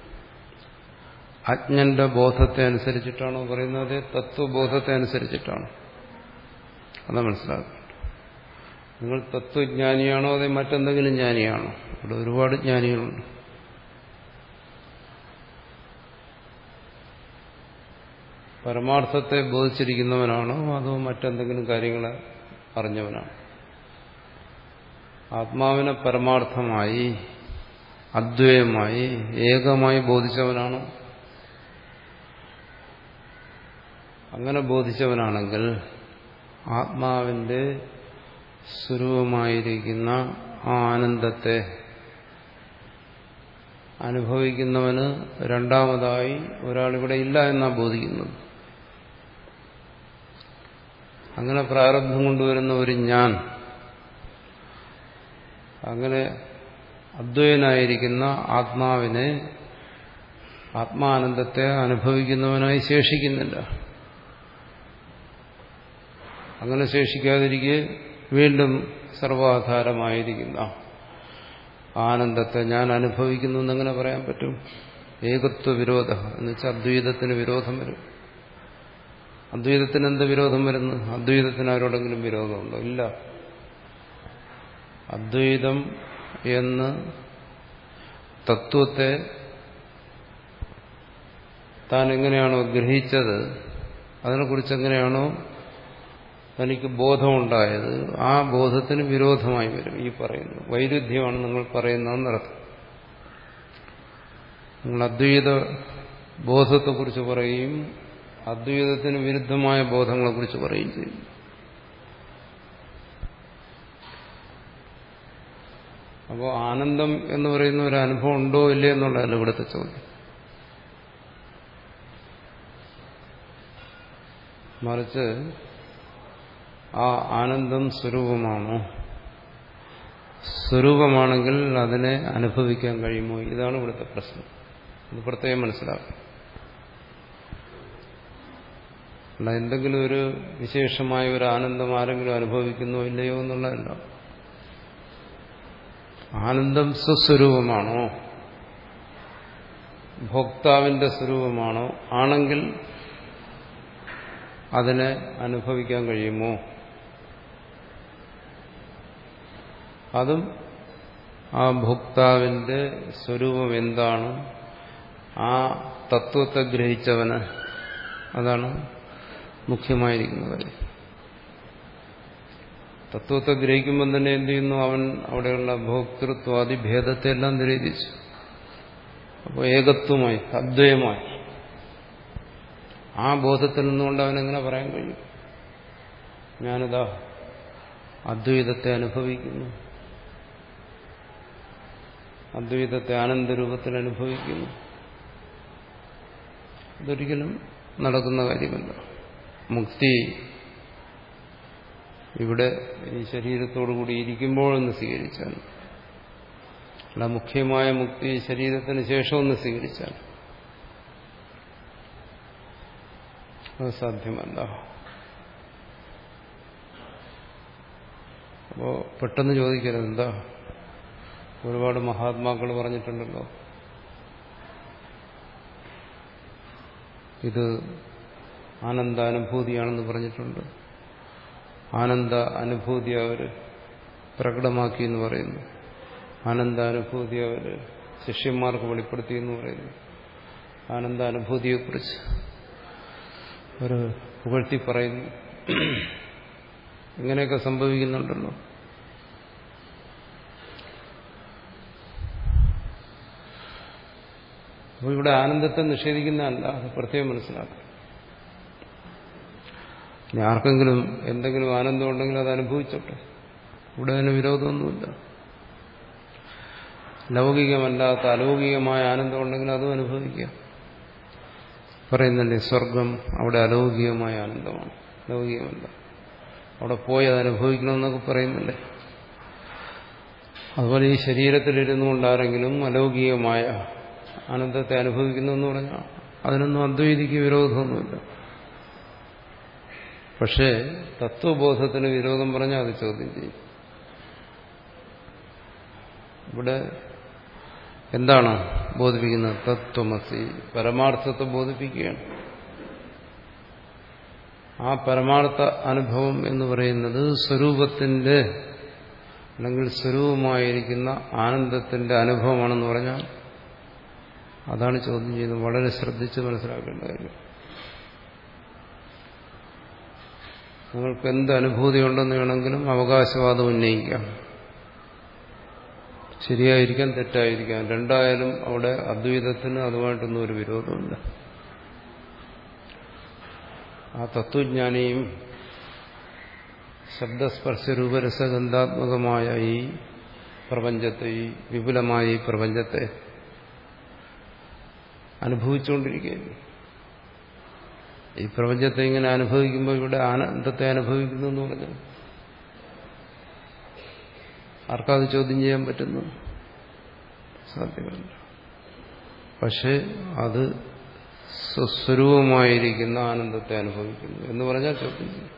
അജ്ഞന്റെ ബോധത്തെ അനുസരിച്ചിട്ടാണോ പറയുന്നത് അതേ തത്വബോധത്തെ അനുസരിച്ചിട്ടാണോ അതാ മനസ്സിലാക്കുക നിങ്ങൾ തത്വജ്ഞാനിയാണോ അതേ മറ്റെന്തെങ്കിലും ജ്ഞാനിയാണോ ഇവിടെ ഒരുപാട് ജ്ഞാനികളുണ്ട് പരമാർത്ഥത്തെ ബോധിച്ചിരിക്കുന്നവനാണോ അതോ മറ്റെന്തെങ്കിലും കാര്യങ്ങളെ അറിഞ്ഞവനാണ് ആത്മാവിനെ പരമാർത്ഥമായി അദ്വയമായി ഏകമായി ബോധിച്ചവനാണോ അങ്ങനെ ബോധിച്ചവനാണെങ്കിൽ ആത്മാവിന്റെ സ്വരൂപമായിരിക്കുന്ന ആ ആനന്ദത്തെ അനുഭവിക്കുന്നവന് രണ്ടാമതായി ഒരാളിവിടെ ഇല്ല എന്നാ ബോധിക്കുന്നത് അങ്ങനെ പ്രാരബ്ധം കൊണ്ടുവരുന്ന ഒരു ഞാൻ അങ്ങനെ അദ്വൈനായിരിക്കുന്ന ആത്മാവിനെ ആത്മാനന്ദത്തെ അനുഭവിക്കുന്നവനായി ശേഷിക്കുന്നില്ല അങ്ങനെ ശേഷിക്കാതിരിക്കെ വീണ്ടും സർവാധാരമായിരിക്കുന്ന ആനന്ദത്തെ ഞാൻ അനുഭവിക്കുന്നു എന്നെങ്ങനെ പറയാൻ പറ്റും ഏകത്വ വിരോധ എന്ന് വെച്ചാൽ അദ്വൈതത്തിന് വിരോധം വരും അദ്വൈതത്തിന് എന്ത് വിരോധം വരുന്നു അദ്വൈതത്തിന് ആരോടെങ്കിലും വിരോധമുണ്ടോ ഇല്ല അദ്വൈതം എന്ന് തത്വത്തെ താൻ എങ്ങനെയാണോ ഗ്രഹിച്ചത് അതിനെക്കുറിച്ച് എങ്ങനെയാണോ തനിക്ക് ബോധമുണ്ടായത് ആ ബോധത്തിന് വിരോധമായി വരും ഈ പറയുന്നത് വൈരുദ്ധ്യമാണ് നിങ്ങൾ പറയുന്നതെന്നർത്ഥം നിങ്ങൾ അദ്വൈത ബോധത്തെക്കുറിച്ച് പറയുകയും അദ്വൈതത്തിന് വിരുദ്ധമായ ബോധങ്ങളെക്കുറിച്ച് പറയുകയും ചെയ്യും അപ്പോൾ ആനന്ദം എന്ന് പറയുന്ന ഒരു അനുഭവം ഉണ്ടോ ഇല്ലേ എന്നുള്ളതല്ല ഇവിടുത്തെ ചോദ്യം മറിച്ച് ആ ആനന്ദം സ്വരൂപമാണോ സ്വരൂപമാണെങ്കിൽ അതിനെ അനുഭവിക്കാൻ കഴിയുമോ ഇതാണ് ഇവിടുത്തെ പ്രശ്നം ഇത് പ്രത്യേകം മനസ്സിലാക്കും അല്ല എന്തെങ്കിലും ഒരു വിശേഷമായ ഒരു ആനന്ദം ആരെങ്കിലും അനുഭവിക്കുന്നോ ഇല്ലയോ എന്നുള്ളതല്ല ആനന്ദം സ്വസ്വരൂപമാണോ ഭോക്താവിന്റെ സ്വരൂപമാണോ ആണെങ്കിൽ അതിനെ അനുഭവിക്കാൻ കഴിയുമോ അതും ആ ഭോക്താവിന്റെ സ്വരൂപം എന്താണ് ആ തത്വത്തെ ഗ്രഹിച്ചവന് അതാണ് മുഖ്യമായിരിക്കുന്ന കാര്യം തത്വത്തെ ഗ്രഹിക്കുമ്പം തന്നെ എന്ത് ചെയ്യുന്നു അവൻ അവിടെയുള്ള ഭോക്തൃത്വാദി ഭേദത്തെ എല്ലാം നിരോധിച്ചു അപ്പോൾ ഏകത്വമായി അദ്വയമായി ആ ബോധത്തിൽ നിന്നുകൊണ്ട് അവനെങ്ങനെ പറയാൻ കഴിയും ഞാനിതാ അദ്വൈതത്തെ അനുഭവിക്കുന്നു അദ്വൈതത്തെ ആനന്ദരൂപത്തിൽ അനുഭവിക്കുന്നു ഇതൊരിക്കലും നടക്കുന്ന കാര്യമല്ല മുക്തി ഇവിടെ ഈ ശരീരത്തോടു കൂടി ഇരിക്കുമ്പോഴൊന്ന് സ്വീകരിച്ചാൽ അല്ല മുഖ്യമായ മുക്തി ശരീരത്തിന് ശേഷം ഒന്ന് സ്വീകരിച്ചാൽ അത് സാധ്യമല്ല അപ്പോ പെട്ടെന്ന് ചോദിക്കരുത് എന്താ ഒരുപാട് മഹാത്മാക്കൾ പറഞ്ഞിട്ടുണ്ടല്ലോ ഇത് ആനന്ദാനുഭൂതിയാണെന്ന് പറഞ്ഞിട്ടുണ്ട് ആനന്ദ അനുഭൂതി അവർ പ്രകടമാക്കി എന്ന് പറയുന്നു ആനന്ദാനുഭൂതി അവർ ശിഷ്യന്മാർക്ക് വെളിപ്പെടുത്തി എന്ന് പറയുന്നു ആനന്ദാനുഭൂതിയെക്കുറിച്ച് ഒരു പുകഴ്ത്തി പറയുന്നു ഇങ്ങനെയൊക്കെ സംഭവിക്കുന്നുണ്ടല്ലോ അപ്പോൾ ഇവിടെ ആനന്ദത്തെ നിഷേധിക്കുന്നതല്ല അത് പ്രത്യേകം മനസ്സിലാക്കും ഇനി ആർക്കെങ്കിലും എന്തെങ്കിലും ആനന്ദം ഉണ്ടെങ്കിൽ അത് അനുഭവിച്ചോട്ടെ ഇവിടെ അതിന് വിരോധമൊന്നുമില്ല ലൗകികമല്ലാത്ത അലൗകികമായ ആനന്ദം ഉണ്ടെങ്കിൽ അതും അനുഭവിക്കാം പറയുന്നുണ്ട് സ്വർഗം അവിടെ അലൗകികമായ ആനന്ദമാണ് ലൗകികമല്ല അവിടെ പോയി അത് അനുഭവിക്കണമെന്നൊക്കെ പറയുന്നുണ്ട് അതുപോലെ ഈ ശരീരത്തിലിരുന്നു കൊണ്ട് ആരെങ്കിലും അലൗകികമായ ആനന്ദത്തെ അനുഭവിക്കുന്നു എന്ന് പറഞ്ഞാൽ അതിനൊന്നും അദ്വൈതിക്ക് വിരോധമൊന്നുമില്ല പക്ഷേ തത്വബോധത്തിന് വിരോധം പറഞ്ഞാൽ അത് ചോദ്യം ചെയ്യും ഇവിടെ എന്താണ് ബോധിപ്പിക്കുന്നത് തത്വമസി പരമാർത്ഥത്തെ ബോധിപ്പിക്കുകയാണ് ആ പരമാർത്ഥ അനുഭവം എന്ന് പറയുന്നത് സ്വരൂപത്തിന്റെ അല്ലെങ്കിൽ സ്വരൂപമായിരിക്കുന്ന ആനന്ദത്തിന്റെ അനുഭവമാണെന്ന് പറഞ്ഞാൽ അതാണ് ചോദ്യം ചെയ്യുന്നത് വളരെ ശ്രദ്ധിച്ച് മനസ്സിലാക്കേണ്ട കാര്യം നിങ്ങൾക്ക് എന്ത് അനുഭൂതി ഉണ്ടെന്ന് വേണമെങ്കിലും അവകാശവാദം ഉന്നയിക്കാം ശരിയായിരിക്കാം തെറ്റായിരിക്കാം രണ്ടായാലും അവിടെ അദ്വൈതത്തിന് അതുമായിട്ടൊന്നും ഒരു വിരോധമില്ല ആ തത്വജ്ഞാനിയും ശബ്ദസ്പർശ രൂപരസഗന്ധാത്മകമായ ഈ പ്രപഞ്ചത്തെ ഈ വിപുലമായ ഈ പ്രപഞ്ചത്തെ അനുഭവിച്ചുകൊണ്ടിരിക്കുകയാണ് ഈ പ്രപഞ്ചത്തെ ഇങ്ങനെ അനുഭവിക്കുമ്പോൾ ഇവിടെ ആനന്ദത്തെ അനുഭവിക്കുന്നു എന്ന് പറഞ്ഞു ആർക്കത് ചോദ്യം ചെയ്യാൻ പറ്റുന്നു സാധ്യമല്ല പക്ഷെ അത് സ്വസ്വരൂപമായിരിക്കുന്ന ആനന്ദത്തെ അനുഭവിക്കുന്നു എന്ന് പറഞ്ഞാൽ ചോദ്യം ചെയ്യും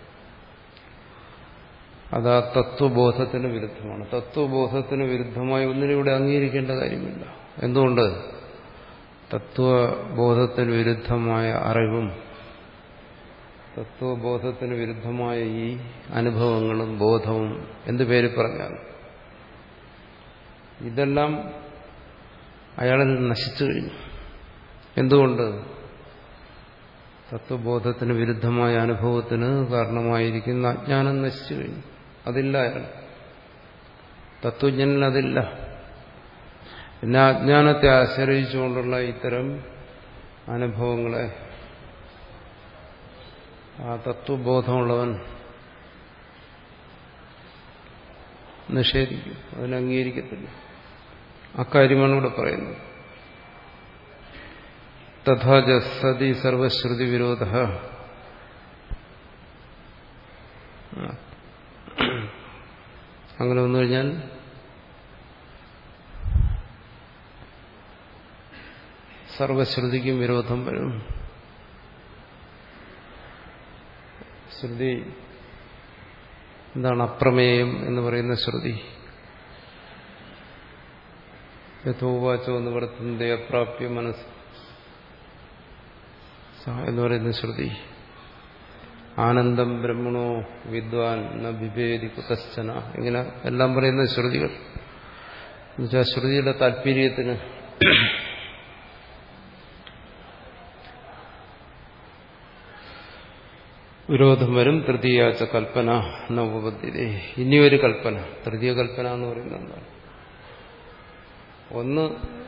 അത് ആ തത്വബോധത്തിന് വിരുദ്ധമാണ് തത്വബോധത്തിന് വിരുദ്ധമായി ഒന്നിനും ഇവിടെ അംഗീകരിക്കേണ്ട കാര്യമില്ല എന്തുകൊണ്ട് തത്വബോധത്തിന് വിരുദ്ധമായ അറിവും തത്വബോധത്തിന് വിരുദ്ധമായ ഈ അനുഭവങ്ങളും ബോധവും എന്ത് പേര് പറഞ്ഞാൽ ഇതെല്ലാം അയാളിൽ നശിച്ചു കഴിഞ്ഞു എന്തുകൊണ്ട് തത്വബോധത്തിന് വിരുദ്ധമായ അനുഭവത്തിന് കാരണമായിരിക്കുന്ന അജ്ഞാനം നശിച്ചു കഴിഞ്ഞു അതില്ല അയാൾ തത്വജ്ഞനിൽ അതില്ല പിന്നെ അജ്ഞാനത്തെ ആശ്രയിച്ചുകൊണ്ടുള്ള ഇത്തരം അനുഭവങ്ങളെ ആ തത്വബോധമുള്ളവൻ നിഷേധിക്കും അതിനെ അംഗീകരിക്കത്തില്ല അക്കാര്യമാണ് ഇവിടെ പറയുന്നത് തഥാച സതി സർവശ്രുതി വിരോധ അങ്ങനെ വന്നു കഴിഞ്ഞാൽ സർവശ്രുതിക്കും വിരോധം വരും ശ്രുതി എന്താണ് അപ്രമേയം എന്ന് പറയുന്ന ശ്രുതി യഥോവാചോ എന്ന് വർത്തുന്നത് അപ്രാപ്യ മനസ്സ് എന്ന് പറയുന്ന ശ്രുതി ആനന്ദം ബ്രഹ്മണോ വിദ്വാൻ ന വിഭേദി കുതശ്ചന ഇങ്ങനെ എല്ലാം പറയുന്ന ശ്രുതികൾ എന്നുവെച്ചാൽ ശ്രുതിയുടെ താല്പര്യത്തിന് വിരോധം വരും തൃതീയാച്ച കൽപ്പന നവപദ്ധ്യത ഇനിയൊരു കൽപ്പന തൃതീയ കൽപ്പന എന്ന് പറയുന്നത് എന്താണ് ഒന്ന്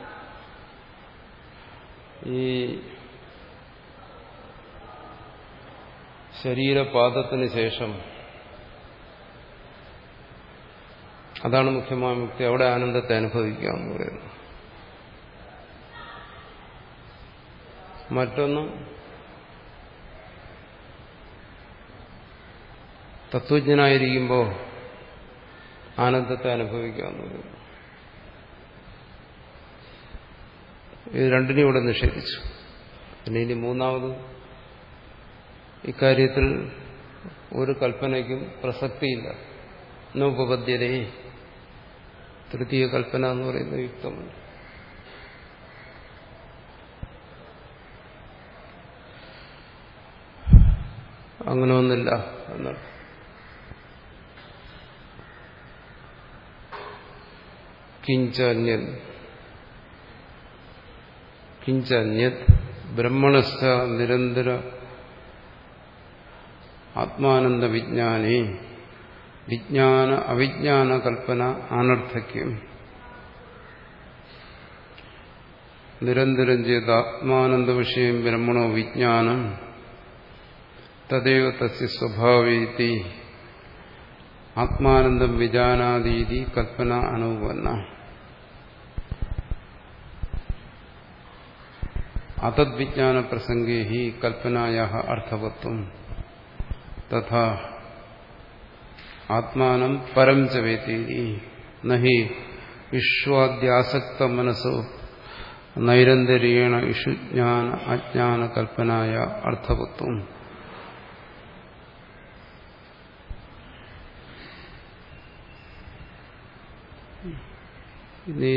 ഈ ശരീരപാദത്തിന് ശേഷം അതാണ് മുഖ്യമായ മുക്തി അവിടെ ആനന്ദത്തെ അനുഭവിക്കുക എന്ന് പറയുന്നു മറ്റൊന്ന് തത്വജ്ഞനായിരിക്കുമ്പോൾ ആനന്ദത്തെ അനുഭവിക്കുക എന്ന് പറയുന്നു ഇത് രണ്ടിനും ഇവിടെ നിഷേധിച്ചു പിന്നെ ഇനി മൂന്നാമത് ഇക്കാര്യത്തിൽ ഒരു കൽപ്പനയ്ക്കും പ്രസക്തിയില്ല നോപപദ്ധ്യതേ തൃതീയ കൽപ്പന എന്ന് പറയുന്നത് യുക്തമല്ല അങ്ങനെ ഒന്നില്ല എന്നാണ് കിഞ്ചന്യത് കിഞ്ചന്യത് ബ്രഹ്മണസ്ഥ നിരന്തര ആത്മാനന്ദ വിജ്ഞാനി വിജ്ഞാന അവിജ്ഞാന കൽപ്പന അനർത്ഥയ്ക്കും നിരന്തരം ചെയ്ത ആത്മാനന്ദ വിഷയം ബ്രഹ്മണോ വിജ്ഞാനം തദൈവ തസ്യ സ്വഭാവീതി ആത്മാനന്ദം വിജാനാദീതി കൽപ്പന അനുപന്ന അതദ്വിജ്ഞാന പ്രസംഗേ ഹി കൽപ്പനായ അർത്ഥവത്വം തഥാ ആത്മാനം പരം ച വേത്തി നഹി വിശ്വാദ്യാസക്ത മനസ്സോ നൈരന്തര്യേണ ഇഷുജ്ഞാന അജ്ഞാന കൽപ്പനായ അർത്ഥവത്വം ഇനി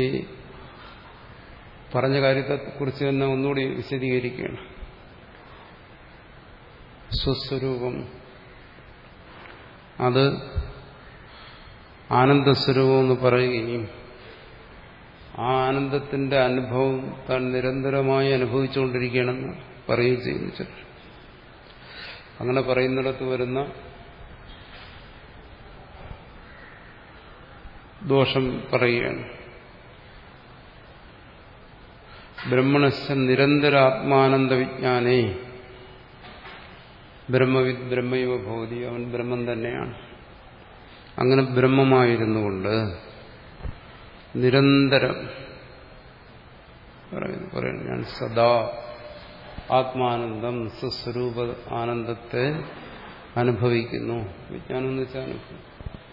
പറഞ്ഞ കാര്യത്തെക്കുറിച്ച് തന്നെ ഒന്നുകൂടി വിശദീകരിക്കുകയാണ് സ്വസ്വരൂപം അത് ആനന്ദസ്വരൂപം എന്ന് പറയുകയും ആ ആനന്ദത്തിന്റെ അനുഭവം താൻ നിരന്തരമായി അനുഭവിച്ചുകൊണ്ടിരിക്കുകയാണെന്ന് പറയുകയും ചെയ്യുന്നു ചിലർ അങ്ങനെ പറയുന്നിടത്ത് വരുന്ന ദോഷം പറയുകയാണ് ബ്രഹ്മണസ് നിരന്തര ആത്മാനന്ദ വിജ്ഞാനേ ബ്രഹ്മവിദ് ബ്രഹ്മൈവ ഭൗതി അവൻ ബ്രഹ്മം തന്നെയാണ് അങ്ങനെ ബ്രഹ്മമായിരുന്നുകൊണ്ട് നിരന്തരം പറയുന്നു ഞാൻ സദാ ആത്മാനന്ദം സ്വസ്വരൂപ ആനന്ദത്തെ അനുഭവിക്കുന്നു വിജ്ഞാനം എന്ന് വെച്ചാൽ അനുഭവം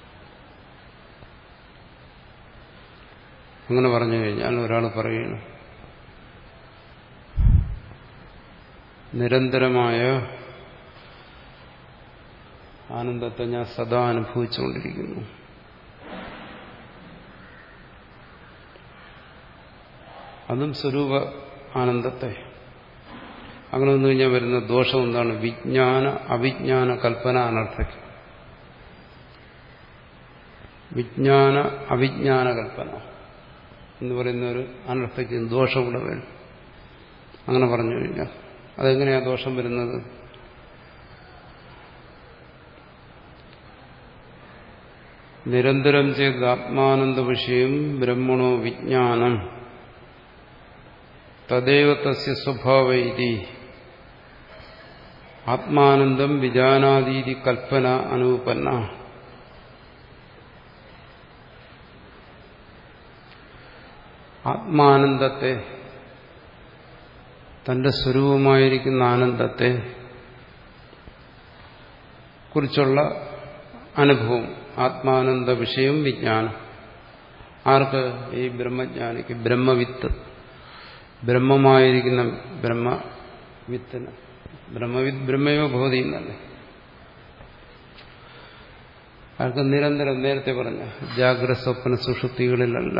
അങ്ങനെ പറഞ്ഞു കഴിഞ്ഞാൽ ഒരാൾ പറയണം നിരന്തരമായ ആനന്ദത്തെ ഞാൻ സദാ അനുഭവിച്ചുകൊണ്ടിരിക്കുന്നു അതും സ്വരൂപ ആനന്ദത്തെ അങ്ങനെ വന്നു കഴിഞ്ഞാൽ വരുന്ന ദോഷം എന്താണ് വിജ്ഞാന അവിജ്ഞാന കൽപ്പന അനർത്ഥയ്ക്ക് വിജ്ഞാന അവിജ്ഞാന കൽപ്പന എന്ന് പറയുന്ന ഒരു അനർത്ഥയ്ക്ക് ദോഷം കൂടെ വേണം അങ്ങനെ പറഞ്ഞു കഴിഞ്ഞാൽ അതെങ്ങനെയാ ദോഷം വരുന്നത് നിരന്തരം ചെയ്ത് ആത്മാനന്ദ വിഷയം ബ്രഹ്മണോ വിജ്ഞാനം തദൈവ തസ്യ സ്വഭാവൈതി ആത്മാനന്ദം വിജാനാദീതി കൽപ്പന അനുപന്ന ആത്മാനന്ദത്തെ തന്റെ സ്വരൂപമായിരിക്കുന്ന ആനന്ദത്തെ കുറിച്ചുള്ള അനുഭവം ആത്മാനന്ദ വിഷയം വിജ്ഞാനം ആർക്ക് ഈ ബ്രഹ്മജ്ഞാനിക്ക് ബ്രഹ്മവിത്ത് ബ്രഹ്മമായിരിക്കുന്ന ബ്രഹ്മവിത്തിന് ബ്രഹ്മവിത്ത് ബ്രഹ്മയോ ഭവതി എന്നല്ലേ ആർക്ക് നിരന്തരം നേരത്തെ പറഞ്ഞ ജാഗ്രത സ്വപ്ന സുഷുപ്തികളിലല്ല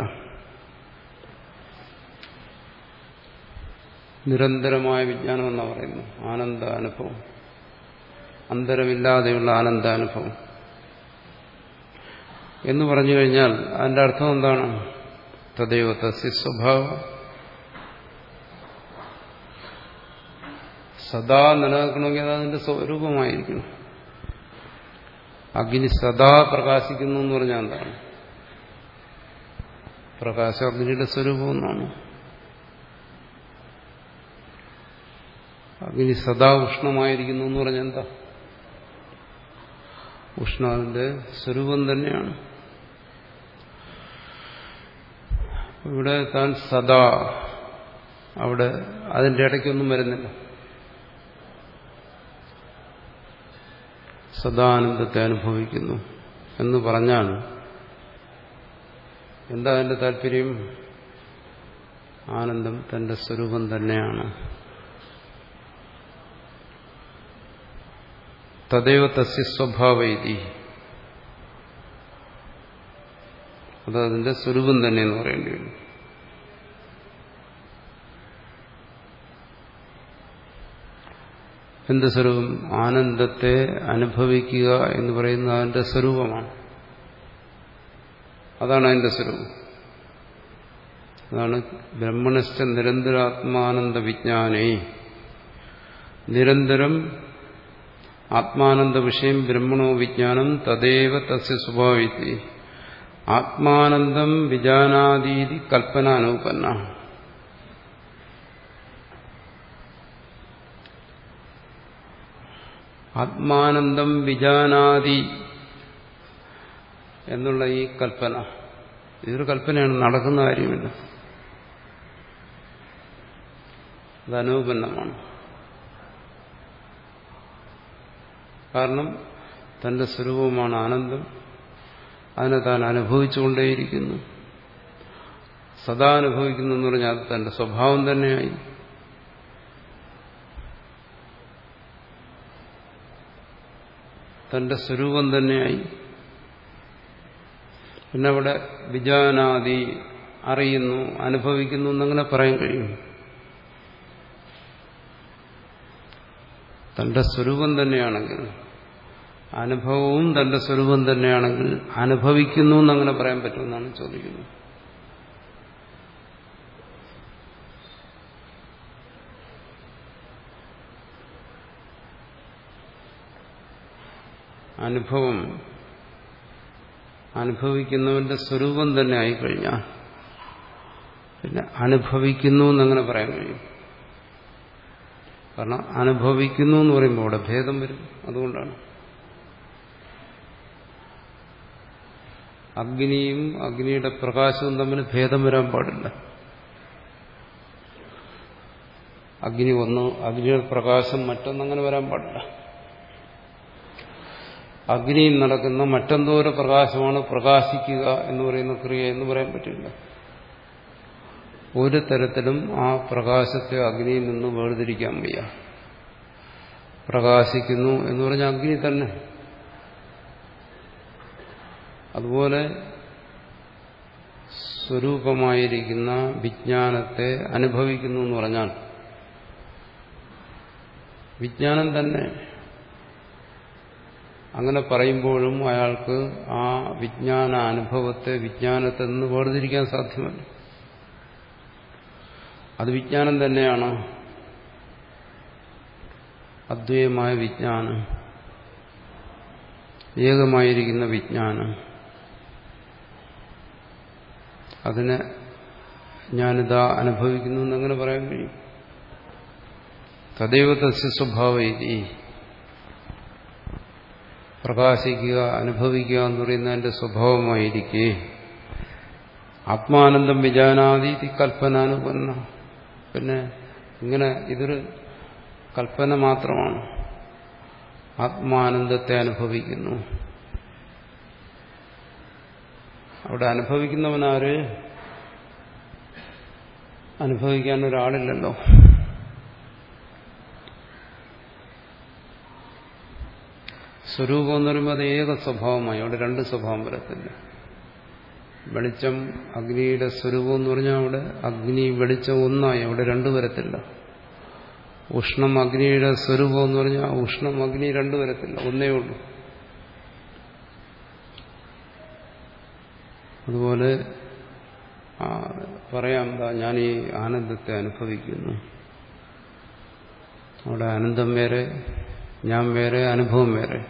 നിരന്തരമായ വിജ്ഞാനം എന്നാ പറയുന്നു ആനന്ദ അനുഭവം അന്തരമില്ലാതെയുള്ള ആനന്ദാനുഭവം എന്ന് പറഞ്ഞു കഴിഞ്ഞാൽ അതിന്റെ അർത്ഥം എന്താണ് തദൈവ തസ്യ സ്വഭാവ സദാ നിലനിൽക്കണമെങ്കിൽ അത് അതിന്റെ സ്വരൂപമായിരിക്കണം അഗ്നി സദാ പ്രകാശിക്കുന്നു എന്ന് പറഞ്ഞാൽ എന്താണ് പ്രകാശം അഗ്നിയുടെ സ്വരൂപം എന്നാണ് അഗ്നി സദാ ഉഷ്ണമായിരിക്കുന്നു എന്ന് പറഞ്ഞാൽ എന്താ ഉഷ്ണം അതിന്റെ സ്വരൂപം തന്നെയാണ് ഇവിടെ താൻ സദാ അവിടെ അതിന്റെ ഇടയ്ക്കൊന്നും വരുന്നില്ല സദാനന്ദത്തെ അനുഭവിക്കുന്നു എന്ന് പറഞ്ഞാൽ എന്താ അതിന്റെ താല്പര്യം ആനന്ദം തന്റെ സ്വരൂപം തന്നെയാണ് തദൈവ തസ്യ സ്വഭാവൈതി അത് അതിന്റെ സ്വരൂപം തന്നെ എന്ന് പറയേണ്ടി വരും എന്ത് സ്വരൂപം ആനന്ദത്തെ അനുഭവിക്കുക എന്ന് പറയുന്നത് അതിന്റെ സ്വരൂപമാണ് അതാണ് അതിന്റെ സ്വരൂപം അതാണ് ബ്രഹ്മണസ്ഥ നിരന്തരാത്മാനന്ദ വിജ്ഞാനേ നിരന്തരം ആത്മാനന്ദ വിഷയം ബ്രഹ്മണോ വിജ്ഞാനം തദേവ തസ്യ സ്വഭാവിത്തി ആത്മാനന്ദം വിജാനാദീതി കൽപ്പന അനുപന്ന ആത്മാനന്ദം വിജാനാതി എന്നുള്ള ഈ കൽപ്പന ഇതൊരു കൽപ്പനയാണ് നടക്കുന്ന കാര്യമില്ല അത് അനൂപന്നമാണ് കാരണം തന്റെ സ്വരൂപമാണ് ആനന്ദം അതിനെ താൻ അനുഭവിച്ചുകൊണ്ടേയിരിക്കുന്നു സദാ അനുഭവിക്കുന്നു എന്ന് പറഞ്ഞാൽ അത് തന്റെ സ്വഭാവം തന്നെയായി തന്റെ സ്വരൂപം തന്നെയായി പിന്നെ അവിടെ വിജാനാദി അറിയുന്നു അനുഭവിക്കുന്നു എന്നങ്ങനെ പറയാൻ കഴിയും തന്റെ സ്വരൂപം തന്നെയാണെങ്കിൽ അനുഭവവും തന്റെ സ്വരൂപം തന്നെയാണെങ്കിൽ അനുഭവിക്കുന്നു എന്നങ്ങനെ പറയാൻ പറ്റുമെന്നാണ് ചോദിക്കുന്നത് അനുഭവം അനുഭവിക്കുന്നവന്റെ സ്വരൂപം തന്നെ ആയിക്കഴിഞ്ഞാൽ പിന്നെ അനുഭവിക്കുന്നു എന്നങ്ങനെ പറയാൻ കഴിയും കാരണം അനുഭവിക്കുന്നു എന്ന് പറയുമ്പോൾ അവിടെ ഭേദം വരും അതുകൊണ്ടാണ് അഗ്നിയും അഗ്നിയുടെ പ്രകാശവും തമ്മിൽ ഭേദം വരാൻ പാടില്ല അഗ്നി ഒന്ന് അഗ്നിയുടെ പ്രകാശം മറ്റൊന്നങ്ങനെ വരാൻ പാടില്ല അഗ്നിയിൽ നടക്കുന്ന മറ്റെന്തോരോ പ്രകാശമാണ് പ്രകാശിക്കുക എന്ന് പറയുന്ന ക്രിയ എന്ന് പറയാൻ പറ്റില്ല ഒരു തരത്തിലും ആ പ്രകാശത്തെ അഗ്നിയിൽ നിന്ന് വേർതിരിക്കാൻ വയ്യ പ്രകാശിക്കുന്നു എന്ന് പറഞ്ഞ അഗ്നി തന്നെ അതുപോലെ സ്വരൂപമായിരിക്കുന്ന വിജ്ഞാനത്തെ അനുഭവിക്കുന്നു എന്ന് പറഞ്ഞാൽ വിജ്ഞാനം തന്നെ അങ്ങനെ പറയുമ്പോഴും അയാൾക്ക് ആ വിജ്ഞാന അനുഭവത്തെ വിജ്ഞാനത്തിൽ നിന്ന് വേർതിരിക്കാൻ സാധ്യമല്ല അത് വിജ്ഞാനം തന്നെയാണ് അദ്വൈതമായ വിജ്ഞാനം ഏകമായിരിക്കുന്ന വിജ്ഞാനം അതിനെ ഞാനിതാ അനുഭവിക്കുന്നു എന്നങ്ങനെ പറയാൻ കഴിയും തദൈവ തസ്യ സ്വഭാവ പ്രകാശിക്കുക അനുഭവിക്കുക എന്ന് പറയുന്നതിന്റെ സ്വഭാവമായിരിക്കെ ആത്മാനന്ദം വിജാനാദി കൽപ്പനാനുപന്ന പിന്നെ ഇങ്ങനെ ഇതൊരു കൽപ്പന മാത്രമാണ് ആത്മാനന്ദത്തെ അനുഭവിക്കുന്നു അവിടെ അനുഭവിക്കുന്നവനാര് അനുഭവിക്കാൻ ഒരാളില്ലല്ലോ സ്വരൂപം എന്ന് പറയുമ്പോൾ അത് ഏക സ്വഭാവമായി അവിടെ രണ്ട് സ്വഭാവം വരത്തില്ല വെളിച്ചം അഗ്നിയുടെ സ്വരൂപം എന്ന് പറഞ്ഞാൽ അവിടെ അഗ്നി വെളിച്ചം ഒന്നായി അവിടെ രണ്ടു വരത്തില്ല ഉഷ്ണം അഗ്നിയുടെ സ്വരൂപം എന്ന് പറഞ്ഞാൽ ഉഷ്ണം അഗ്നി രണ്ടു വരത്തില്ല ഒന്നേ ഉള്ളൂ അതുപോലെ പറയാം എന്താ ഞാൻ ഈ ആനന്ദത്തെ അനുഭവിക്കുന്നു അവിടെ ആനന്ദം വേറെ ഞാൻ വേറെ അനുഭവം വേറെ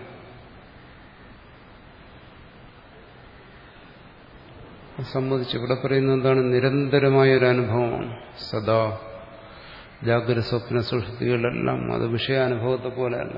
സംബന്ധിച്ച് ഇവിടെ പറയുന്നത് എന്താണ് നിരന്തരമായ ഒരു അനുഭവമാണ് സദാ ജാഗ്രത സ്വപ്ന സുഷൃത്തികളിലെല്ലാം അത് വിഷയാനുഭവത്തെ പോലെയല്ല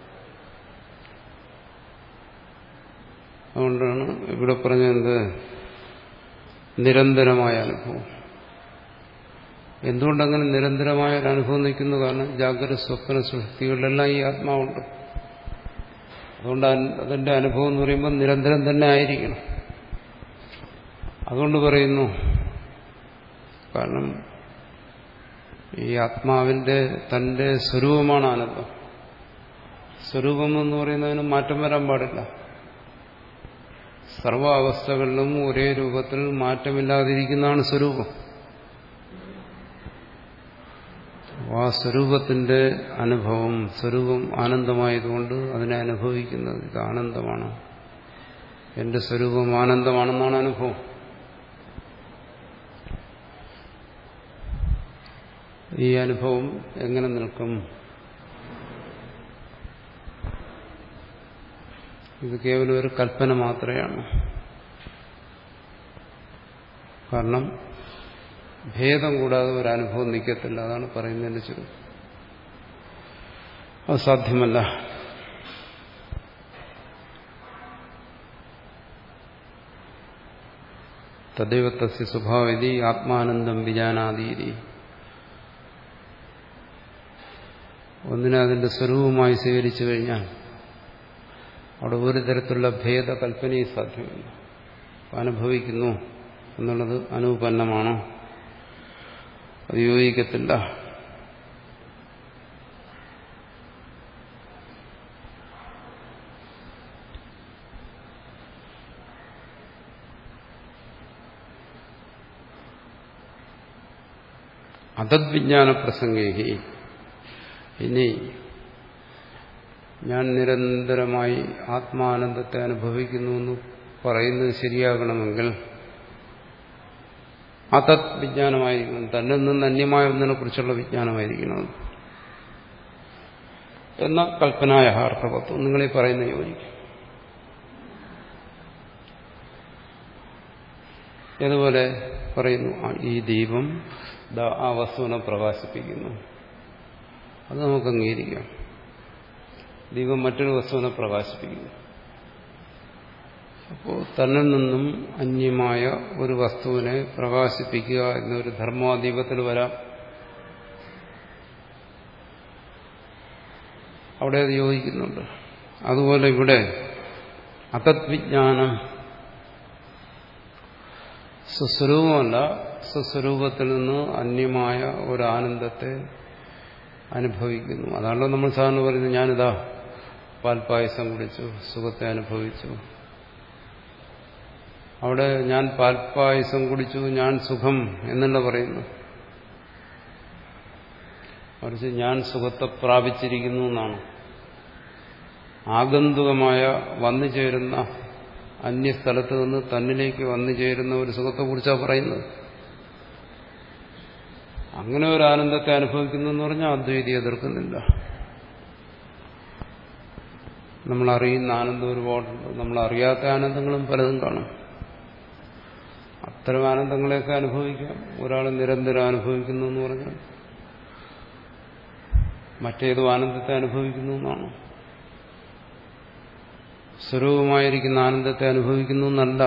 അതുകൊണ്ടാണ് ഇവിടെ പറഞ്ഞത് നിരന്തരമായ അനുഭവം എന്തുകൊണ്ടങ്ങനെ നിരന്തരമായ ഒരു അനുഭവം നിൽക്കുന്നു കാരണം ജാഗ്രത സ്വപ്ന സുഷൃത്തികളിലെല്ലാം ഈ ആത്മാവുണ്ട് അതുകൊണ്ട് അതിന്റെ അനുഭവം എന്ന് പറയുമ്പോൾ നിരന്തരം തന്നെ ആയിരിക്കണം അതുകൊണ്ട് പറയുന്നു കാരണം ഈ ആത്മാവിന്റെ തന്റെ സ്വരൂപമാണ് ആനന്ദം സ്വരൂപം എന്ന് പറയുന്നതിന് മാറ്റം വരാൻ പാടില്ല സർവ അവസ്ഥകളിലും ഒരേ രൂപത്തിൽ മാറ്റമില്ലാതിരിക്കുന്നതാണ് സ്വരൂപം ആ സ്വരൂപത്തിന്റെ അനുഭവം സ്വരൂപം ആനന്ദമായതുകൊണ്ട് അതിനെ അനുഭവിക്കുന്നത് ഇത് ആനന്ദമാണ് എന്റെ സ്വരൂപം ആനന്ദമാണെന്നാണ് അനുഭവം ഈ അനുഭവം എങ്ങനെ നിൽക്കും ഇത് കേവലം ഒരു കൽപ്പന മാത്രമാണ് കാരണം ഭേദം കൂടാതെ ഒരു അനുഭവം നിൽക്കത്തില്ല അതാണ് പറയുന്നതിന്റെ ചുരുക്കം അത് സാധ്യമല്ല തദൈവത്തസ്യ സ്വഭാവതി ആത്മാനന്ദം വിജാനാതീതി ഒന്നിനെ അതിന്റെ സ്വരൂപമായി സ്വീകരിച്ചു കഴിഞ്ഞാൽ അവിടെ ഒരു തരത്തിലുള്ള ഭേദകൽപ്പനയും സാധ്യമല്ല അനുഭവിക്കുന്നു എന്നുള്ളത് അനുപന്നമാണോ അത് യോജിക്കത്തില്ല അതദ്വിജ്ഞാന പ്രസംഗേഹി ഇനി ഞാൻ നിരന്തരമായി ആത്മാനന്ദത്തെ അനുഭവിക്കുന്നു എന്ന് പറയുന്നത് ശരിയാകണമെങ്കിൽ അതത് വിജ്ഞാനമായിരിക്കണം തന്നിൽ നിന്ന് അന്യമായ ഒന്നിനെ കുറിച്ചുള്ള വിജ്ഞാനമായിരിക്കണം എന്ന കൽപ്പനായ അർത്ഥവത്വം നിങ്ങളീ പറയുന്ന യോജിക്കും ഏതുപോലെ പറയുന്നു ഈ ദീപം ആ വസ്തുവിനെ പ്രകാശിപ്പിക്കുന്നു അത് നമുക്ക് അംഗീകരിക്കാം ദീപം മറ്റൊരു വസ്തുവിനെ പ്രകാശിപ്പിക്കുന്നു അപ്പോൾ തന്നിൽ നിന്നും അന്യമായ ഒരു വസ്തുവിനെ പ്രകാശിപ്പിക്കുക എന്നൊരു ധർമാദീപത്തിൽ വരാം അവിടെ അത് യോജിക്കുന്നുണ്ട് അതുപോലെ ഇവിടെ അതത്വിജ്ഞാനം സ്വസ്വരൂപമല്ല സ്വസ്വരൂപത്തിൽ നിന്ന് അന്യമായ ഒരു ആനന്ദത്തെ അനുഭവിക്കുന്നു അതാണല്ലോ നമ്മൾ സാധാരണ പറയുന്നത് ഞാനിതാ പാൽപ്പായസം കുടിച്ചു സുഖത്തെ അനുഭവിച്ചു അവിടെ ഞാൻ പാൽപ്പായസം കുടിച്ചു ഞാൻ സുഖം എന്നല്ല പറയുന്നു മറിച്ച് ഞാൻ സുഖത്തെ പ്രാപിച്ചിരിക്കുന്നു എന്നാണ് ആഗന്തുകമായ വന്നു ചേരുന്ന അന്യസ്ഥലത്ത് നിന്ന് തന്നിലേക്ക് വന്നു ചേരുന്ന ഒരു സുഖത്തെക്കുറിച്ചാണ് പറയുന്നത് അങ്ങനെ ഒരു ആനന്ദത്തെ അനുഭവിക്കുന്നു എന്ന് പറഞ്ഞാൽ അദ്വൈതി എതിർക്കുന്നില്ല നമ്മൾ അറിയുന്ന ആനന്ദം ഒരുപാടുണ്ട് നമ്മൾ അറിയാത്ത ആനന്ദങ്ങളും പലതും കാണും അത്തരം ആനന്ദങ്ങളെയൊക്കെ അനുഭവിക്കാം ഒരാൾ നിരന്തരം അനുഭവിക്കുന്നു എന്ന് പറഞ്ഞാൽ മറ്റേതോ ആനന്ദത്തെ അനുഭവിക്കുന്നു എന്നാണ് സ്വരൂപമായിരിക്കുന്ന ആനന്ദത്തെ അനുഭവിക്കുന്നു എന്നല്ല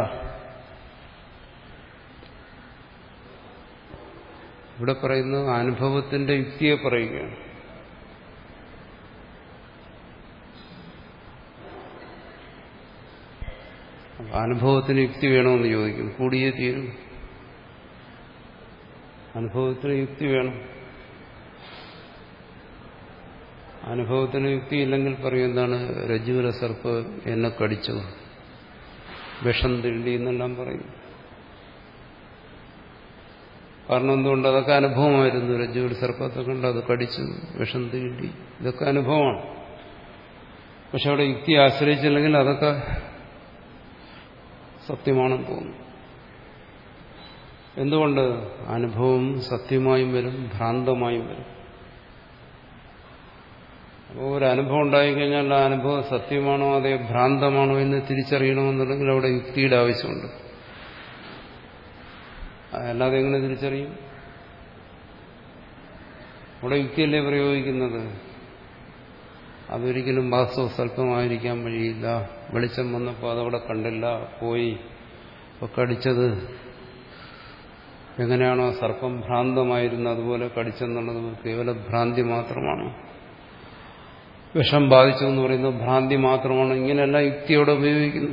ഇവിടെ പറയുന്നത് അനുഭവത്തിന്റെ യുക്തിയെ പറയുകയാണ് അനുഭവത്തിന് യുക്തി വേണമെന്ന് ചോദിക്കും കൂടിയേ തീരും അനുഭവത്തിന് യുക്തി വേണം അനുഭവത്തിന് യുക്തി ഇല്ലെങ്കിൽ പറയും എന്താണ് രജ്ജുവിലെ സർപ്പ് എന്നെ കടിച്ചു വിഷം തിണ്ടി എന്നെല്ലാം പറയും കാരണം എന്തുകൊണ്ട് അതൊക്കെ അനുഭവമായിരുന്നു രജ്ജുവിൽ സർപ്പത്തെ കണ്ട് അത് കടിച്ചു വിഷം തീണ്ടി ഇതൊക്കെ അനുഭവമാണ് പക്ഷെ അവിടെ യുക്തി ആശ്രയിച്ചില്ലെങ്കിൽ അതൊക്കെ സത്യമാണെന്ന് തോന്നുന്നു എന്തുകൊണ്ട് അനുഭവം സത്യമായും വരും ഭ്രാന്തമായും വരും അപ്പോൾ ഒരു അനുഭവം ഉണ്ടായിക്കഴിഞ്ഞാൽ ആ അനുഭവം സത്യമാണോ അതേ ഭ്രാന്തമാണോ എന്ന് തിരിച്ചറിയണമെന്നുണ്ടെങ്കിൽ അവിടെ യുക്തിയുടെ ആവശ്യമുണ്ട് അല്ലാതെ എങ്ങനെ തിരിച്ചറിയും അവിടെ യുക്തിയല്ലേ പ്രയോഗിക്കുന്നത് അതൊരിക്കലും വാസ്തവ സ്വല്പമായിരിക്കാൻ വഴിയില്ല വെളിച്ചം വന്നപ്പോൾ അതവിടെ കണ്ടില്ല പോയി അപ്പോൾ കടിച്ചത് എങ്ങനെയാണോ സർപ്പം ഭ്രാന്തമായിരുന്നു അതുപോലെ കടിച്ചെന്നുള്ളത് കേവല ഭ്രാന്തി മാത്രമാണ് വിഷം ബാധിച്ചു എന്ന് പറയുന്നത് ഭ്രാന്തി മാത്രമാണ് ഇങ്ങനെയല്ല യുക്തിയോടെ ഉപയോഗിക്കുന്നു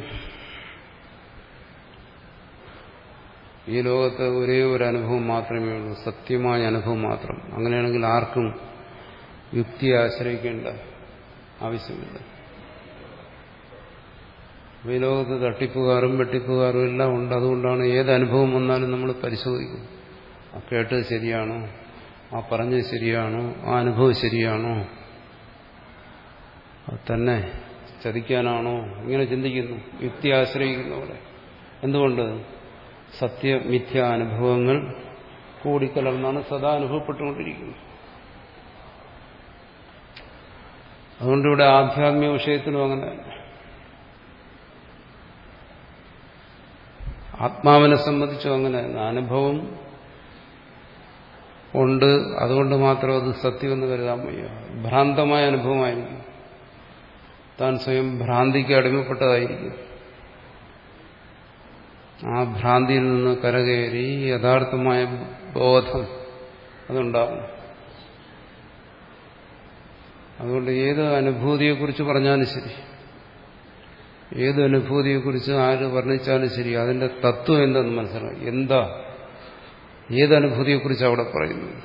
ഈ ലോകത്ത് ഒരേ ഒരു അനുഭവം മാത്രമേ ഉള്ളൂ സത്യമായ അനുഭവം മാത്രം അങ്ങനെയാണെങ്കിൽ ആർക്കും യുക്തിയെ ആശ്രയിക്കേണ്ട ആവശ്യമില്ല ഈ ലോകത്ത് തട്ടിപ്പുകാരും വെട്ടിപ്പുകാരും എല്ലാം ഉണ്ട് അതുകൊണ്ടാണ് ഏത് അനുഭവം വന്നാലും നമ്മൾ പരിശോധിക്കും ആ കേട്ടത് ശരിയാണോ ആ പറഞ്ഞത് ശരിയാണോ ആ അനുഭവം ശരിയാണോ അത് തന്നെ ചതിക്കാനാണോ ഇങ്ങനെ ചിന്തിക്കുന്നു യുക്തി ആശ്രയിക്കുന്നവിടെ എന്തുകൊണ്ട് സത്യമിഥ്യ അനുഭവങ്ങൾ കൂടിക്കലർന്നാണ് സദാ അനുഭവപ്പെട്ടുകൊണ്ടിരിക്കുന്നത് അതുകൊണ്ട് ഇവിടെ ആധ്യാത്മിക വിഷയത്തിലും അങ്ങനെ ആത്മാവിനെ സംബന്ധിച്ചും അങ്ങനെ അനുഭവം ഉണ്ട് അതുകൊണ്ട് മാത്രം അത് സത്യമെന്ന് കരുതാൻ വയ്യ ഭ്രാന്തമായ അനുഭവമായിരിക്കും താൻ സ്വയം ഭ്രാന്തിക്ക് അടിമപ്പെട്ടതായിരിക്കും ആ ഭ്രാന്തിയിൽ നിന്ന് കരകയറി യഥാർത്ഥമായ ബോധം അതുണ്ടാകും അതുകൊണ്ട് ഏത് അനുഭൂതിയെക്കുറിച്ച് പറഞ്ഞാലും ശരി ഏത് അനുഭൂതിയെക്കുറിച്ച് ആര് വർണ്ണിച്ചാലും ശരി അതിന്റെ തത്വം എന്തെന്ന് മനസ്സിലാക്കും എന്താ ഏത് അനുഭൂതിയെക്കുറിച്ച് അവിടെ പറയുന്നത്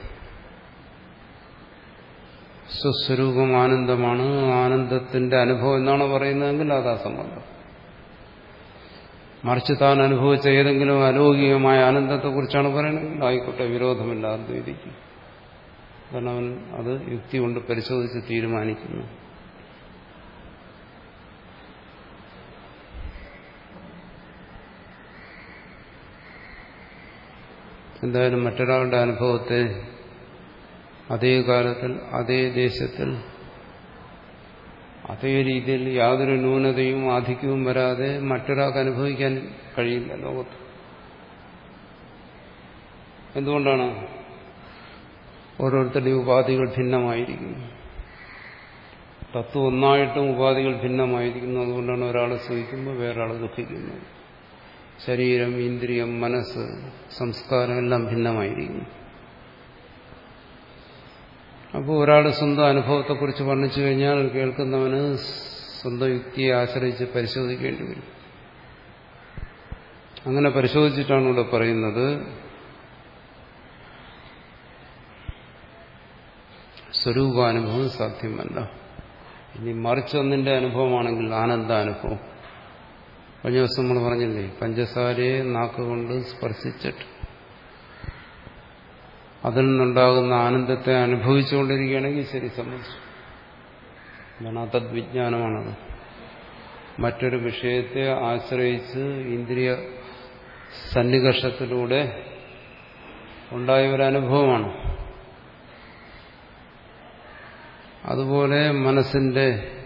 സ്വസ്വരൂപം ആനന്ദമാണ് ആനന്ദത്തിന്റെ അനുഭവം എന്നാണ് പറയുന്നതെങ്കിൽ അതാ സംബന്ധം മറിച്ച് താൻ അനുഭവിച്ച ഏതെങ്കിലും അലൗകികമായ ആനന്ദത്തെക്കുറിച്ചാണ് പറയുന്നത് ആയിക്കോട്ടെ വിരോധമില്ല അദ്വൈതിക്ക് കാരണം അവൻ അത് യുക്തി കൊണ്ട് പരിശോധിച്ച് തീരുമാനിക്കുന്നു എന്തായാലും മറ്റൊരാളുടെ അനുഭവത്തെ അതേ കാലത്തിൽ അതേ ദേശത്തിൽ അതേ രീതിയിൽ യാതൊരു ന്യൂനതയും ആധിക്യവും വരാതെ മറ്റൊരാൾക്ക് അനുഭവിക്കാൻ കഴിയില്ല ലോകത്ത് എന്തുകൊണ്ടാണ് ഓരോരുത്തരുടെയും ഉപാധികൾ ഭിന്നമായിരിക്കുന്നു തത്വം ഒന്നായിട്ടും ഉപാധികൾ ഭിന്നമായിരിക്കുന്നു അതുകൊണ്ടാണ് ഒരാൾ സുഖിക്കുമ്പോൾ വേറൊരാൾ ദുഃഖിക്കുന്നത് ശരീരം ഇന്ദ്രിയം മനസ്സ് സംസ്കാരം എല്ലാം ഭിന്നമായിരിക്കുന്നു അപ്പോൾ ഒരാൾ സ്വന്തം അനുഭവത്തെക്കുറിച്ച് വർണ്ണിച്ചു കഴിഞ്ഞാൽ കേൾക്കുന്നവന് സ്വന്തം യുക്തിയെ ആശ്രയിച്ച് പരിശോധിക്കേണ്ടി വരും അങ്ങനെ പരിശോധിച്ചിട്ടാണ് ഇവിടെ പറയുന്നത് സ്വരൂപാനുഭവം സാധ്യമല്ല ഇനി മറിച്ചൊന്നിന്റെ അനുഭവമാണെങ്കിൽ ആനന്ദാനുഭവം കഴിഞ്ഞ ദിവസം നമ്മൾ പറഞ്ഞില്ലേ പഞ്ചസാരയെ നാക്കുകൊണ്ട് സ്പർശിച്ചിട്ട് അതിൽ നിന്നുണ്ടാകുന്ന ആനന്ദത്തെ അനുഭവിച്ചുകൊണ്ടിരിക്കുകയാണെങ്കിൽ ശരി സംബന്ധിച്ചു എന്താണ് തദ്വിജ്ഞാനമാണത് മറ്റൊരു വിഷയത്തെ ആശ്രയിച്ച് ഇന്ദ്രിയ സന്നികർഷത്തിലൂടെ ഉണ്ടായ ഒരു അനുഭവമാണ് അതുപോലെ മനസ്സിന്റെ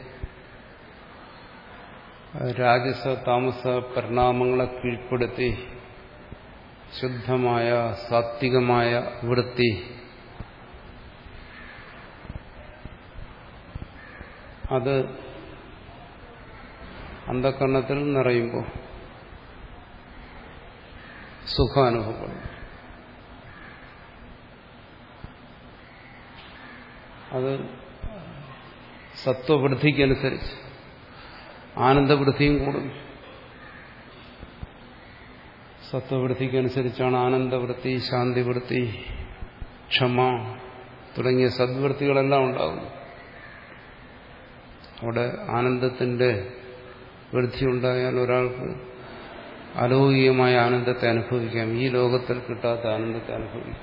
രാജസ താമസ പരിണാമങ്ങളെ കീഴ്പ്പെടുത്തി ശുദ്ധമായ സാത്വികമായ വൃത്തി അത് അന്ധകരണത്തിൽ നിറയുമ്പോൾ സുഖാനുഭവപ്പെടും അത് സത്വവൃദ്ധിക്കനുസരിച്ച് ആനന്ദവൃദ്ധിയും കൂടും സത്വവൃത്തിക്കനുസരിച്ചാണ് ആനന്ദവൃത്തി ശാന്തിവൃത്തി ക്ഷമ തുടങ്ങിയ സദ്വൃത്തികളെല്ലാം ഉണ്ടാകുന്നു അവിടെ ആനന്ദത്തിന്റെ വൃദ്ധി ഉണ്ടായാൽ ഒരാൾക്ക് അലൗകികമായ ആനന്ദത്തെ അനുഭവിക്കാം ഈ ലോകത്തിൽ കിട്ടാത്ത ആനന്ദത്തെ അനുഭവിക്കാം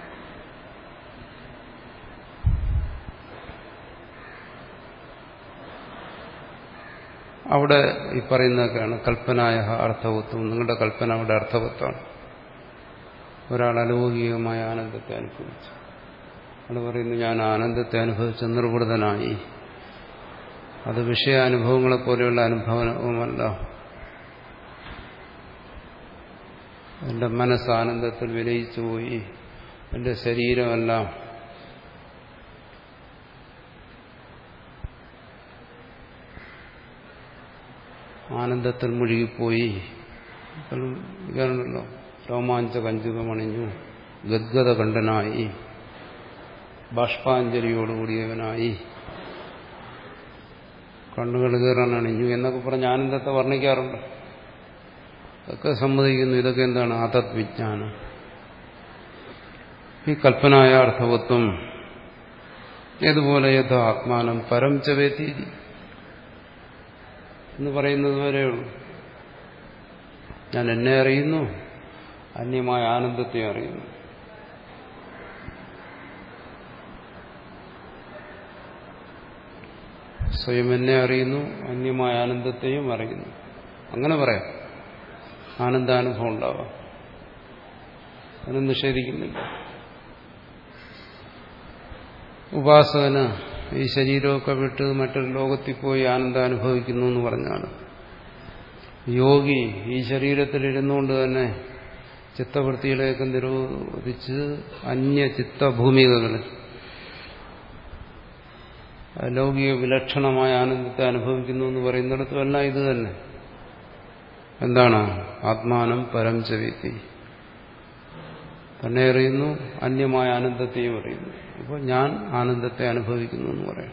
അവിടെ ഈ പറയുന്നതൊക്കെയാണ് കൽപ്പനായ അർത്ഥവത്വം നിങ്ങളുടെ കൽപ്പന അവിടെ അർത്ഥവത്വമാണ് ഒരാൾ അലൗകികമായ ആനന്ദത്തെ അനുഭവിച്ചു അവിടെ പറയുന്നു ഞാൻ ആനന്ദത്തെ അനുഭവിച്ച് നിർവൃതനായി അത് വിഷയാനുഭവങ്ങളെ പോലെയുള്ള അനുഭവമല്ല എൻ്റെ മനസ്സ് ആനന്ദത്തിൽ വിലയിച്ചു പോയി എൻ്റെ ശരീരമെല്ലാം ആനന്ദത്തിൽ മുഴുകിപ്പോയി ഇതാണല്ലോ രോമാഞ്ച കഞ്ചുകമണിഞ്ഞു ഗദ്ഗത കണ്ഠനായി ബാഷ്പാഞ്ജലിയോടുകൂടിയവനായി കണ്ണുകൾ കയറാൻ അണിഞ്ഞു എന്നൊക്കെ പറഞ്ഞ് ആനന്ദത്തെ വർണ്ണിക്കാറുണ്ട് ഒക്കെ സമ്മതിക്കുന്നു ഇതൊക്കെ എന്താണ് അതത് വിജ്ഞാനം ഈ കൽപ്പനായ അർത്ഥവത്വം ഏതുപോലെ യഥ ആത്മാനം പരം ചവേത്തീതി എന്ന് പറയുന്നത് വരെയുള്ളൂ ഞാൻ എന്നെ അറിയുന്നു അന്യമായ ആനന്ദത്തെ അറിയുന്നു സ്വയം എന്നെ അറിയുന്നു അന്യമായ ആനന്ദത്തെയും അറിയുന്നു അങ്ങനെ പറയാം ആനന്ദാനുഭവം ഉണ്ടാവാം അതിനെ നിഷേധിക്കുന്നില്ല ഉപാസകന് ഈ ശരീരമൊക്കെ വിട്ട് മറ്റൊരു ലോകത്തിൽ പോയി ആനന്ദം അനുഭവിക്കുന്നു എന്ന് പറഞ്ഞാണ് യോഗി ഈ ശരീരത്തിലിരുന്നുകൊണ്ട് തന്നെ ചിത്തവൃത്തികളെയൊക്കെ നിരോധിച്ച് അന്യ ചിത്തഭൂമികകളിൽ ലൗകിക വിലക്ഷണമായ ആനന്ദത്തെ അനുഭവിക്കുന്നു എന്ന് പറയുന്നിടത്തുമെല്ലാം ഇത് തന്നെ എന്താണ് ആത്മാനം പരം ചവിത്തി തന്നെ അറിയുന്നു അന്യമായ ആനന്ദത്തെയും അറിയുന്നു അപ്പോൾ ഞാൻ ആനന്ദത്തെ അനുഭവിക്കുന്നു എന്ന് പറയാം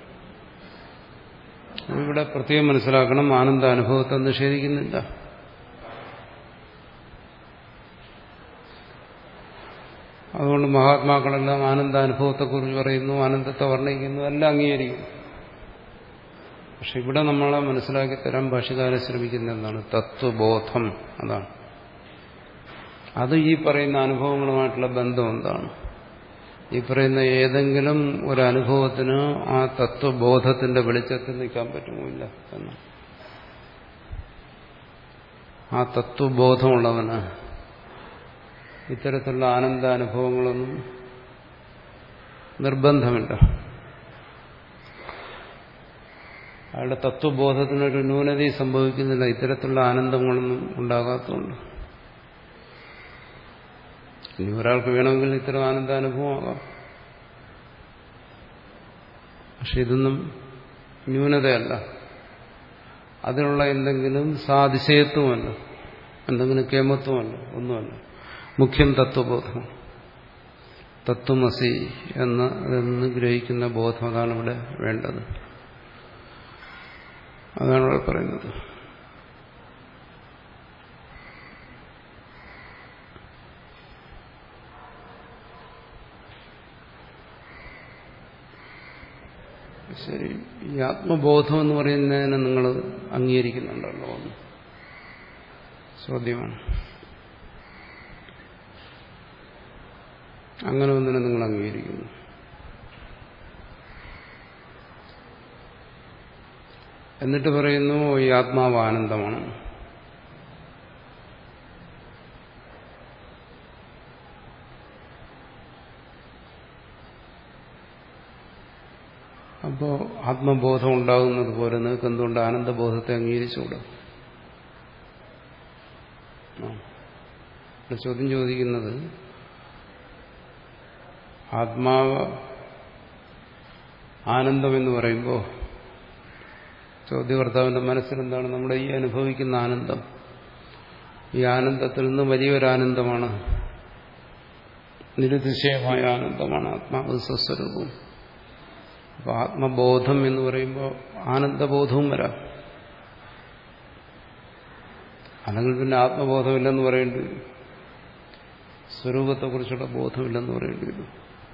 ഇവിടെ പ്രത്യേകം മനസ്സിലാക്കണം ആനന്ദ അനുഭവത്തെ നിഷേധിക്കുന്നില്ല അതുകൊണ്ട് മഹാത്മാക്കളെല്ലാം ആനന്ദാനുഭവത്തെക്കുറിച്ച് പറയുന്നു ആനന്ദത്തെ വർണ്ണിക്കുന്നു എല്ലാം അംഗീകരിക്കുന്നു പക്ഷെ ഇവിടെ നമ്മളെ മനസ്സിലാക്കി തരാൻ ഭാഷകാരെ ശ്രമിക്കുന്ന എന്താണ് തത്വബോധം അതാണ് അത് ഈ പറയുന്ന അനുഭവങ്ങളുമായിട്ടുള്ള ബന്ധം എന്താണ് ഈ പറയുന്ന ഏതെങ്കിലും ഒരു അനുഭവത്തിന് ആ തത്വബോധത്തിന്റെ വെളിച്ചത്തിൽ നിൽക്കാൻ പറ്റുമില്ല എന്ന് ആ തത്വബോധമുള്ളവന് ഇത്തരത്തിലുള്ള ആനന്ദാനുഭവങ്ങളൊന്നും നിർബന്ധമില്ല അയാളുടെ തത്വബോധത്തിനൊരു ന്യൂനതയും സംഭവിക്കുന്നില്ല ഇത്തരത്തിലുള്ള ആനന്ദങ്ങളൊന്നും ഉണ്ടാകാത്തതുകൊണ്ട് ഇനി ഒരാൾക്ക് വേണമെങ്കിൽ ഇത്തരം ആനന്ദാനുഭവമാകാം പക്ഷെ ഇതൊന്നും ന്യൂനതയല്ല അതിനുള്ള എന്തെങ്കിലും സാതിശയത്വമല്ല എന്തെങ്കിലും കേമത്വമല്ല ഒന്നുമല്ല മുഖ്യം തത്വബോധം തത്വമസി എന്ന് എന്ന് ഗ്രഹിക്കുന്ന ബോധം അതാണ് ഇവിടെ വേണ്ടത് അതാണ് ഇവിടെ പറയുന്നത് ശരി ഈ ആത്മബോധം എന്ന് പറയുന്നതിനെ നിങ്ങൾ അംഗീകരിക്കുന്നുണ്ടല്ലോ ഒന്ന് ചോദ്യമാണ് അങ്ങനെ ഒന്നിനെ നിങ്ങൾ അംഗീകരിക്കുന്നു എന്നിട്ട് പറയുന്നു ഈ ആത്മാവ് ആനന്ദമാണ് അപ്പോൾ ആത്മബോധം ഉണ്ടാകുന്നത് പോലെ നിങ്ങൾക്ക് എന്തുകൊണ്ട് ആനന്ദബോധത്തെ അംഗീകരിച്ചുകൂടാ ഇവിടെ ചോദ്യം ചോദിക്കുന്നത് ആത്മാവ് ആനന്ദം എന്ന് പറയുമ്പോൾ ചോദ്യകർത്താവിന്റെ മനസ്സിലെന്താണ് നമ്മുടെ ഈ അനുഭവിക്കുന്ന ആനന്ദം ഈ ആനന്ദത്തിൽ നിന്ന് വലിയൊരാനന്ദമാണ് നിരുതിശയമായ ആനന്ദമാണ് ആത്മാവ് സ്വസ്വരൂപം അപ്പൊ ആത്മബോധം എന്ന് പറയുമ്പോൾ ആനന്ദബോധവും വരാം അല്ലെങ്കിൽ പിന്നെ ആത്മബോധമില്ലെന്ന് പറയേണ്ടി വരും സ്വരൂപത്തെക്കുറിച്ചുള്ള ബോധമില്ലെന്ന് പറയേണ്ടി വരും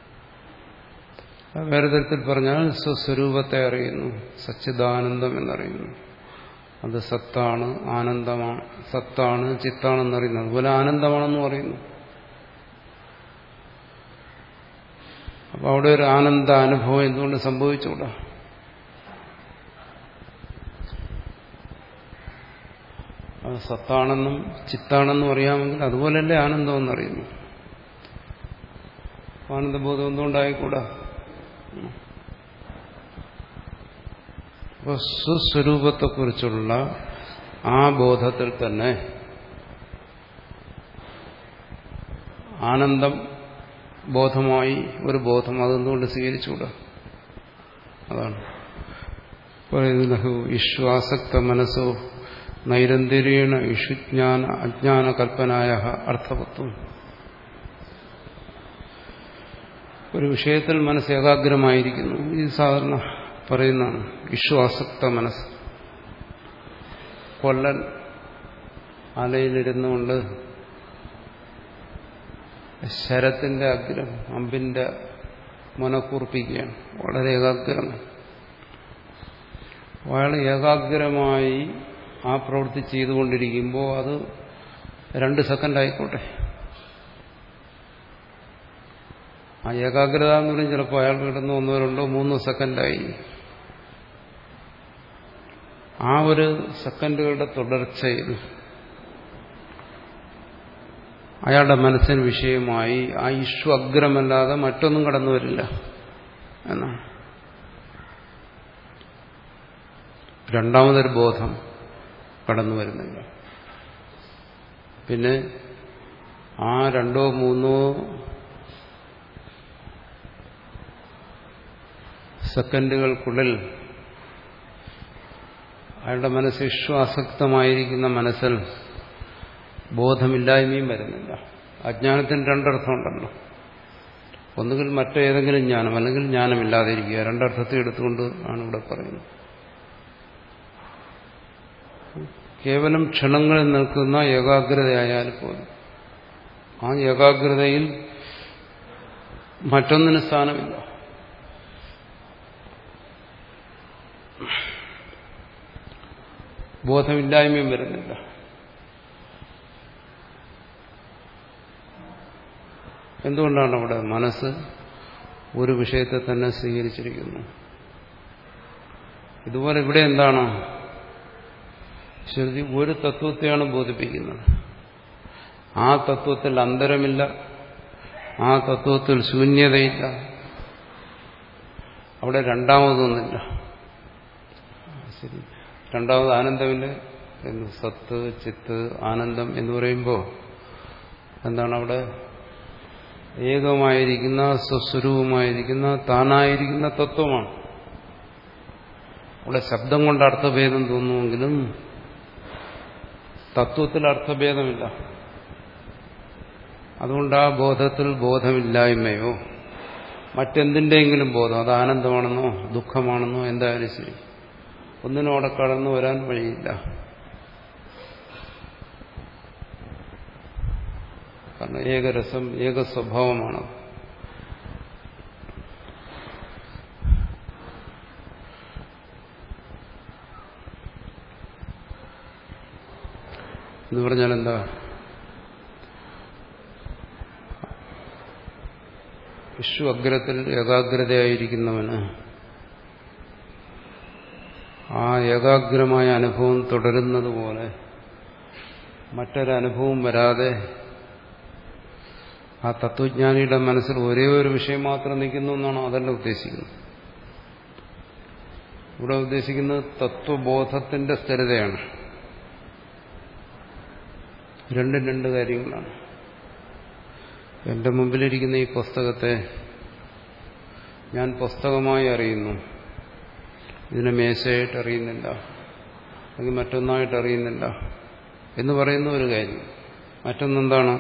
വേറെ തരത്തിൽ പറഞ്ഞാൽ സ്വസ്വരൂപത്തെ അറിയുന്നു സച്ചിദാനന്ദം എന്നറിയുന്നു അത് സത്താണ് ആനന്ദമാണ് സത്താണ് ചിത്താണെന്നറിയുന്നു അതുപോലെ ആനന്ദമാണെന്ന് പറയുന്നു അപ്പൊ അവിടെ ഒരു ആനന്ദ അനുഭവം എന്തുകൊണ്ട് സംഭവിച്ചുകൂടാ അത് സത്താണെന്നും ചിത്താണെന്നും അറിയാമെങ്കിൽ അതുപോലല്ലേ ആനന്ദം എന്നറിയുന്നു ആനന്ദബോധം എന്തുകൊണ്ടായിക്കൂടാ അപ്പോൾ സ്വസ്വരൂപത്തെക്കുറിച്ചുള്ള ആ ബോധത്തിൽ തന്നെ ആനന്ദം ബോധമായി ഒരു ബോധം അതെന്തുകൊണ്ട് സ്വീകരിച്ചുകൂടാ അതാണ് പറയുന്നത് വിശ്വാസക്ത മനസ്സോ നൈരന്തര്യേണ ഇഷുജ്ഞാന അജ്ഞാന കൽപ്പനായ അർത്ഥവത്വം ഒരു വിഷയത്തിൽ മനസ്സ് ഏകാഗ്രമായിരിക്കുന്നു ഇത് സാധാരണ പറയുന്നതാണ് വിശ്വാസക്ത മനസ്സ് കൊല്ലൻ അലയിലിരുന്നുകൊണ്ട് ശരത്തിന്റെ അഗ്രം അമ്പിന്റെ മുനക്കൂർപ്പിക്കുകയാണ് വളരെ ഏകാഗ്രമാണ് അയാൾ ഏകാഗ്രമായി ആ പ്രവൃത്തി ചെയ്തുകൊണ്ടിരിക്കുമ്പോൾ അത് രണ്ട് സെക്കൻഡ് ആയിക്കോട്ടെ ആ ഏകാഗ്രത എന്ന് പറഞ്ഞാൽ ചിലപ്പോൾ അയാൾ കിടന്ന് ഒന്നോ രണ്ടോ മൂന്നോ സെക്കൻഡായി ആ ഒരു സെക്കൻഡുകളുടെ തുടർച്ചയിൽ അയാളുടെ മനസ്സിന് വിഷയമായി ആ ഇഷ്യു അഗ്രമല്ലാതെ മറ്റൊന്നും കടന്നു വരില്ല എന്നാണ് രണ്ടാമതൊരു ബോധം കടന്നു വരുന്നില്ല പിന്നെ ആ രണ്ടോ മൂന്നോ സെക്കൻഡുകൾക്കുള്ളിൽ അയാളുടെ മനസ്സ് വിശ്വാസക്തമായിരിക്കുന്ന മനസ്സിൽ ബോധമില്ലായ്മയും വരുന്നില്ല അജ്ഞാനത്തിന് രണ്ടർത്ഥമുണ്ടല്ലോ ഒന്നുകിൽ മറ്റേതെങ്കിലും ജ്ഞാനം അല്ലെങ്കിൽ ജ്ഞാനമില്ലാതിരിക്കുക രണ്ടർത്ഥത്തെ എടുത്തുകൊണ്ട് ആണ് ഇവിടെ പറയുന്നത് കേവലം ക്ഷണങ്ങളിൽ നിൽക്കുന്ന ഏകാഗ്രതയായാൽ പോലും ആ ഏകാഗ്രതയിൽ മറ്റൊന്നിന് സ്ഥാനമില്ല ബോധമില്ലായ്മയും വരുന്നില്ല എന്തുകൊണ്ടാണ് അവിടെ മനസ്സ് ഒരു വിഷയത്തെ തന്നെ സ്വീകരിച്ചിരിക്കുന്നു ഇതുപോലെ ഇവിടെ എന്താണ് ശ്രുതി ഒരു തത്വത്തെയാണ് ബോധിപ്പിക്കുന്നത് ആ തത്വത്തിൽ അന്തരമില്ല ആ തത്വത്തിൽ ശൂന്യതയില്ല അവിടെ രണ്ടാമതൊന്നുമില്ല ശരി രണ്ടാമത് ആനന്ദമില്ല എന്ന് സത്ത് ചിത്ത് ആനന്ദം എന്ന് പറയുമ്പോൾ എന്താണ് അവിടെ ഏകമായിരിക്കുന്ന സ്വസ്വരൂപമായിരിക്കുന്ന താനായിരിക്കുന്ന തത്വമാണ് അവിടെ ശബ്ദം കൊണ്ട് അർത്ഥഭേദം തോന്നുമെങ്കിലും തത്വത്തിൽ അർത്ഥഭേദമില്ല അതുകൊണ്ട് ആ ബോധത്തിൽ ബോധമില്ലായ്മയോ മറ്റെന്തിൻ്റെയെങ്കിലും ബോധം അത് ആനന്ദമാണെന്നോ ദുഃഖമാണെന്നോ എന്തായാലും ശരി ഒന്നിനും അവിടെ കടന്നു വരാൻ വഴിയില്ല കാരണം ഏകരസം ഏക സ്വഭാവമാണ് എന്ന് പറഞ്ഞാൽ എന്താ വിഷു അഗ്രത്തിൽ ഏകാഗ്രതയായിരിക്കുന്നവന് ആ ഏകാഗ്രമായ അനുഭവം തുടരുന്നത് പോലെ മറ്റൊരനുഭവം വരാതെ ആ തത്വജ്ഞാനിയുടെ മനസ്സിൽ ഒരേ ഒരു വിഷയം മാത്രം നിൽക്കുന്നു എന്നാണ് അതല്ല ഉദ്ദേശിക്കുന്നത് ഇവിടെ ഉദ്ദേശിക്കുന്നത് തത്വബോധത്തിന്റെ സ്ഥിരതയാണ് രണ്ടും രണ്ട് കാര്യങ്ങളാണ് എന്റെ മുമ്പിലിരിക്കുന്ന ഈ പുസ്തകത്തെ ഞാൻ പുസ്തകമായി അറിയുന്നു ഇതിനെ മേശയായിട്ട് അറിയുന്നില്ല അല്ലെങ്കിൽ മറ്റൊന്നായിട്ട് അറിയുന്നില്ല എന്ന് പറയുന്ന ഒരു കാര്യം മറ്റൊന്നെന്താണ്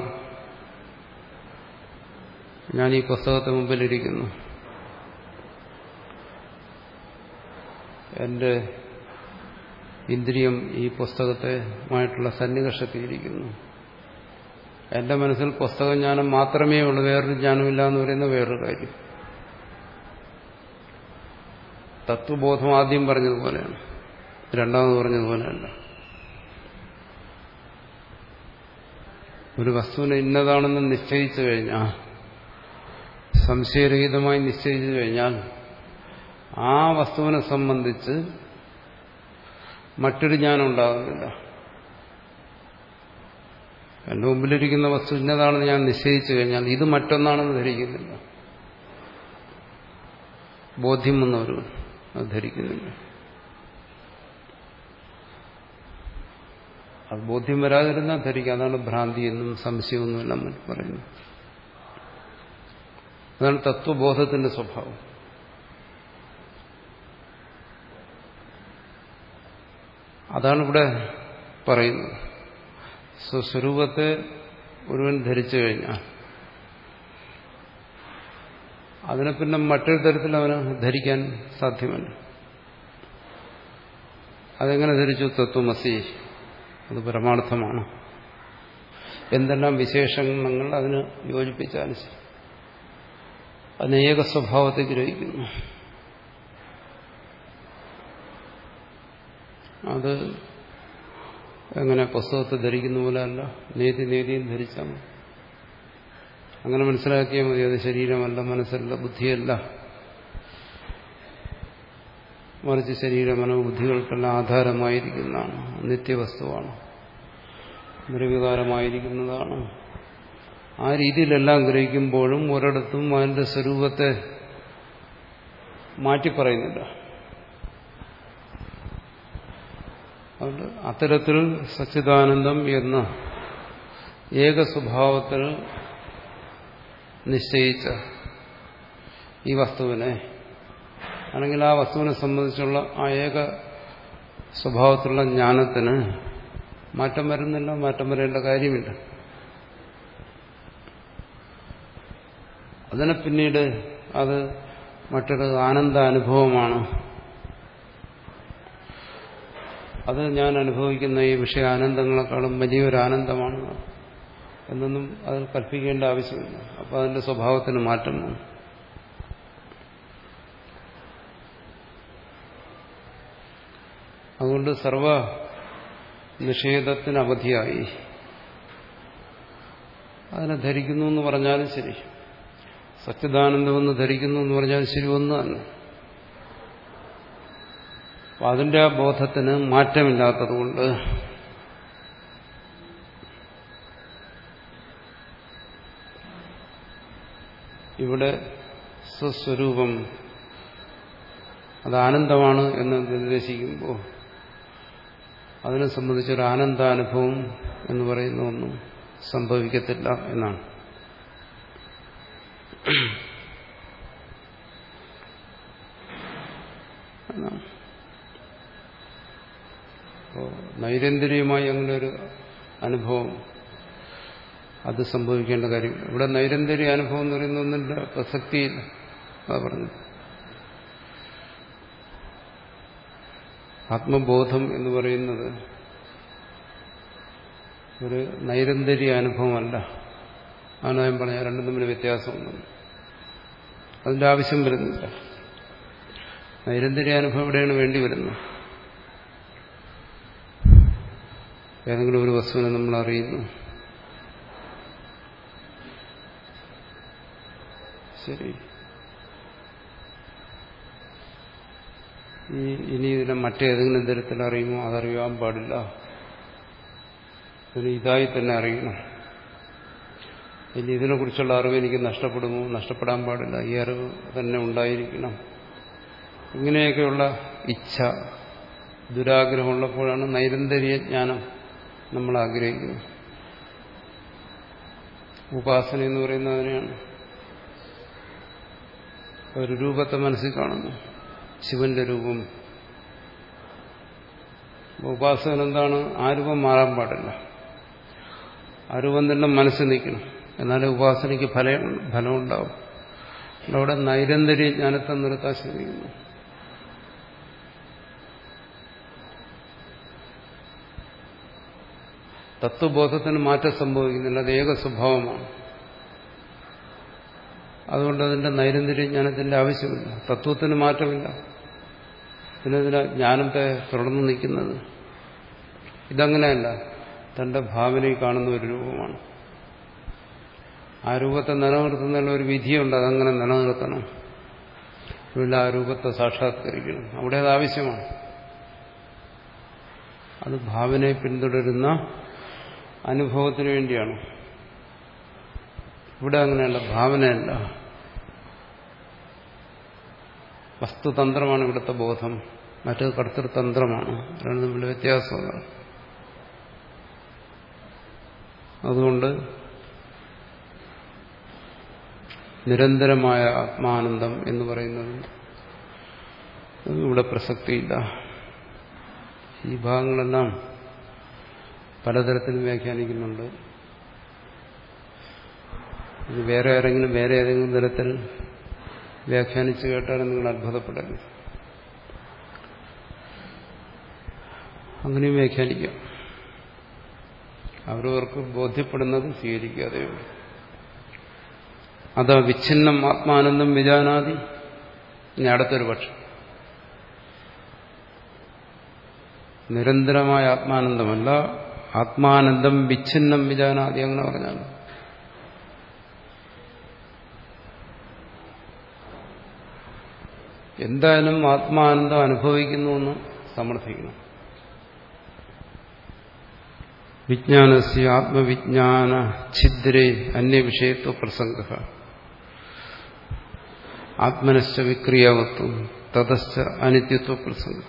ഞാൻ ഈ പുസ്തകത്തെ മുമ്പിലിരിക്കുന്നു എന്റെ ഇന്ദ്രിയം ഈ പുസ്തകത്തെമായിട്ടുള്ള സന്നികർഷത്തിയിരിക്കുന്നു എന്റെ മനസ്സിൽ പുസ്തകജ്ഞാനം മാത്രമേ ഉള്ളൂ വേറൊരു ജ്ഞാനമില്ല എന്ന് പറയുന്ന വേറൊരു കാര്യം തത്വബോധം ആദ്യം പറഞ്ഞതുപോലെയാണ് രണ്ടാമത് പറഞ്ഞതുപോലെയല്ല ഒരു വസ്തുവിനെ ഇന്നതാണെന്ന് നിശ്ചയിച്ചു കഴിഞ്ഞാൽ സംശയരഹിതമായി നിശ്ചയിച്ചു കഴിഞ്ഞാൽ ആ വസ്തുവിനെ സംബന്ധിച്ച് മറ്റൊരു ജ്ഞാനം ഉണ്ടാകുന്നില്ല എന്റെ മുമ്പിലിരിക്കുന്ന വസ്തു ഇന്നതാണെന്ന് ഞാൻ നിശ്ചയിച്ചു കഴിഞ്ഞാൽ ഇത് മറ്റൊന്നാണെന്ന് ധരിക്കുന്നില്ല ബോധ്യം വന്നവരും അത് ധരിക്കുന്നില്ല അത് ബോധ്യം വരാതിരുന്നാൽ ധരിക്കുക അതാണ് ഭ്രാന്തി എന്നും സംശയമൊന്നുമില്ല നമ്മൾ പറയുന്നു അതാണ് തത്വബോധത്തിന്റെ സ്വഭാവം അതാണ് ഇവിടെ പറയുന്നത് സ്വസ്വരൂപത്തെ ഒരുവൻ ധരിച്ചു കഴിഞ്ഞാൽ അതിനെ പിന്നെ മറ്റൊരു തരത്തിൽ അവന് ധരിക്കാൻ സാധ്യമല്ല അതെങ്ങനെ ധരിച്ചു തത്വമസി അത് പരമാർത്ഥമാണ് എന്തെല്ലാം വിശേഷങ്ങൾ അതിന് യോജിപ്പിച്ചാലും ശരി അതിന് ഏക സ്വഭാവത്തെ ഗ്രഹിക്കുന്നു അത് എങ്ങനെ പുസ്തകത്തെ ധരിക്കുന്ന പോലെ അല്ല നേതി നേതിയും ധരിച്ചാൽ മതി അങ്ങനെ മനസ്സിലാക്കിയാൽ മതി അത് ശരീരമല്ല മനസ്സല്ല ബുദ്ധിയല്ല മറിച്ച് ശരീര മനോബുദ്ധികൾക്കെല്ലാം ആധാരമായിരിക്കുന്നതാണ് നിത്യവസ്തുവാണ് നിർവികാരമായിരിക്കുന്നതാണ് ആ രീതിയിലെല്ലാം ഗ്രഹിക്കുമ്പോഴും ഒരിടത്തും അതിന്റെ സ്വരൂപത്തെ മാറ്റിപ്പറയുന്നില്ല അതുകൊണ്ട് അത്തരത്തിൽ സച്ചിദാനന്ദം എന്ന ഏക സ്വഭാവത്തിൽ നിശ്ചയിച്ച ഈ വസ്തുവിനെ അല്ലെങ്കിൽ ആ വസ്തുവിനെ സംബന്ധിച്ചുള്ള ആ ഏക സ്വഭാവത്തിലുള്ള ജ്ഞാനത്തിന് മാറ്റം വരുന്നില്ല മാറ്റം വരേണ്ട കാര്യമില്ല അതിനെ പിന്നീട് അത് മറ്റൊരു ആനന്ദ അനുഭവമാണ് അത് ഞാൻ അനുഭവിക്കുന്ന ഈ വിഷയ ആനന്ദങ്ങളെക്കാളും വലിയൊരു ആനന്ദമാണ് എന്നൊന്നും അതിൽ കൽപ്പിക്കേണ്ട ആവശ്യമില്ല അപ്പോൾ അതിന്റെ സ്വഭാവത്തിന് മാറ്റം വന്നു അതുകൊണ്ട് സർവ നിഷേധത്തിന് അവധിയായി അതിനെ ധരിക്കുന്നു എന്ന് പറഞ്ഞാലും ശരി സച്ചിദാനന്ദമെന്ന് ധരിക്കുന്നു എന്ന് പറഞ്ഞാലും ശരി ഒന്ന് തന്നെ അപ്പം അതിൻ്റെ ആ ബോധത്തിന് മാറ്റമില്ലാത്തതുകൊണ്ട് ഇവിടെ സ്വസ്വരൂപം അത് ആനന്ദമാണ് എന്ന് നിർദ്ദേശിക്കുമ്പോൾ അതിനെ സംബന്ധിച്ചൊരു ആനന്ദാനുഭവം എന്ന് പറയുന്ന ഒന്നും സംഭവിക്കത്തില്ല എന്നാണ് നൈരന്തര്യമായി അങ്ങനെ ഒരു അനുഭവം അത് സംഭവിക്കേണ്ട കാര്യം ഇവിടെ നൈരന്തര്യ അനുഭവം എന്ന് പറയുന്ന ഒന്നിന്റെ പ്രസക്തിയില്ല അതാ പറഞ്ഞത് ആത്മബോധം എന്ന് പറയുന്നത് ഒരു നൈരന്തര്യ അനുഭവമല്ല ആണ് ഞാൻ പറഞ്ഞ രണ്ടും തമ്മിൽ വ്യത്യാസമുണ്ട് അതിന്റെ ആവശ്യം വരുന്നില്ല നൈരന്തര്യ അനുഭവം എവിടെയാണ് വേണ്ടി വരുന്നത് ഏതെങ്കിലും ഒരു വസ്തുവിനെ നമ്മൾ അറിയുന്നു ശരി ഈ ഇനി ഇതിനെ മറ്റേതെങ്കിലും തരത്തിൽ അറിയുമോ അതറിയാൻ പാടില്ല ഇതിന് ഇതായി തന്നെ അറിയണം ഇനി ഇതിനെക്കുറിച്ചുള്ള അറിവ് എനിക്ക് നഷ്ടപ്പെടുമോ നഷ്ടപ്പെടാൻ പാടില്ല ഈ അറിവ് തന്നെ ഉണ്ടായിരിക്കണം ഇങ്ങനെയൊക്കെയുള്ള ഇച്ഛ ദുരാഗ്രഹമുള്ളപ്പോഴാണ് നൈരന്തര്യ ജ്ഞാനം നമ്മൾ ആഗ്രഹിക്കുന്നത് ഉപാസന എന്ന് പറയുന്നത് അതിനെയാണ് ഒരു രൂപത്തെ മനസ്സിൽ കാണുന്നു ശിവന്റെ രൂപം ഉപാസകൻ എന്താണ് ആ രൂപം മാറാൻ പാടില്ല ആ രൂപം തന്നെ മനസ്സിൽ നിൽക്കണം എന്നാലേ ഉപാസനയ്ക്ക് ഫലം ഫലമുണ്ടാവും അവിടെ നൈരന്തര്യ ജ്ഞാനത്തെ നിർത്താൻ ശ്രമിക്കുന്നു തത്വബോധത്തിന് മാറ്റം സംഭവിക്കുന്നില്ല അത് ഏക സ്വഭാവമാണ് അതുകൊണ്ട് അതിന്റെ നൈരന്തര്യ ജ്ഞാനത്തിന്റെ ആവശ്യമില്ല തത്വത്തിന് മാറ്റമില്ല പിന്നെ ജ്ഞാനത്തെ തുടർന്ന് നിൽക്കുന്നത് ഇതങ്ങനെയല്ല തന്റെ ഭാവനയിൽ കാണുന്ന ഒരു രൂപമാണ് ആ രൂപത്തെ നിലനിർത്തുന്നതിനുള്ള ഒരു വിധിയുണ്ട് അതങ്ങനെ നിലനിർത്തണം ഇവിടെ ആ രൂപത്തെ സാക്ഷാത്കരിക്കണം അവിടെ അത് ആവശ്യമാണ് അത് ഭാവനയെ പിന്തുടരുന്ന അനുഭവത്തിന് വേണ്ടിയാണ് ഇവിടെ അങ്ങനെയല്ല ഭാവനയല്ല വസ്തുതന്ത്രമാണ് ഇവിടുത്തെ ബോധം മറ്റത് കർത്തൃതന്ത്രമാണ് രണ്ടും തമ്മിൽ വ്യത്യാസമാണ് അതുകൊണ്ട് നിരന്തരമായ ആത്മാനന്ദം എന്ന് പറയുന്നത് ഇവിടെ പ്രസക്തിയില്ല ഈ ഭാഗങ്ങളെല്ലാം പലതരത്തിലും വ്യാഖ്യാനിക്കുന്നുണ്ട് ഇത് വേറെ ആരെങ്കിലും വേറെ ഏതെങ്കിലും തരത്തിൽ വ്യാഖ്യാനിച്ചു കേട്ടാലും നിങ്ങൾ അത്ഭുതപ്പെടരുത് അങ്ങനെയും വ്യാഖ്യാനിക്കാം അവരവർക്ക് ബോധ്യപ്പെടുന്നത് സ്വീകരിക്കാതെ അതാ വിച്ഛിന്നം ആത്മാനന്ദം വിജാനാദി ഇനി അടുത്തൊരു പക്ഷം നിരന്തരമായ ആത്മാനന്ദമല്ല ആത്മാനന്ദം വിച്ഛിന്നം വിജാനാദി അങ്ങനെ പറഞ്ഞാൽ എന്തായാലും ആത്മാനന്ദം അനുഭവിക്കുന്നു എന്ന് സമർത്ഥിക്കണം വിജ്ഞാനസ്യ ആത്മവിജ്ഞാന ഛിദ്രേ അന്യവിഷയത്വ പ്രസംഗ ആത്മനശ്ച വിക്രിയാവത്വം തതശ്ച അനിത്യത്വ പ്രസംഗം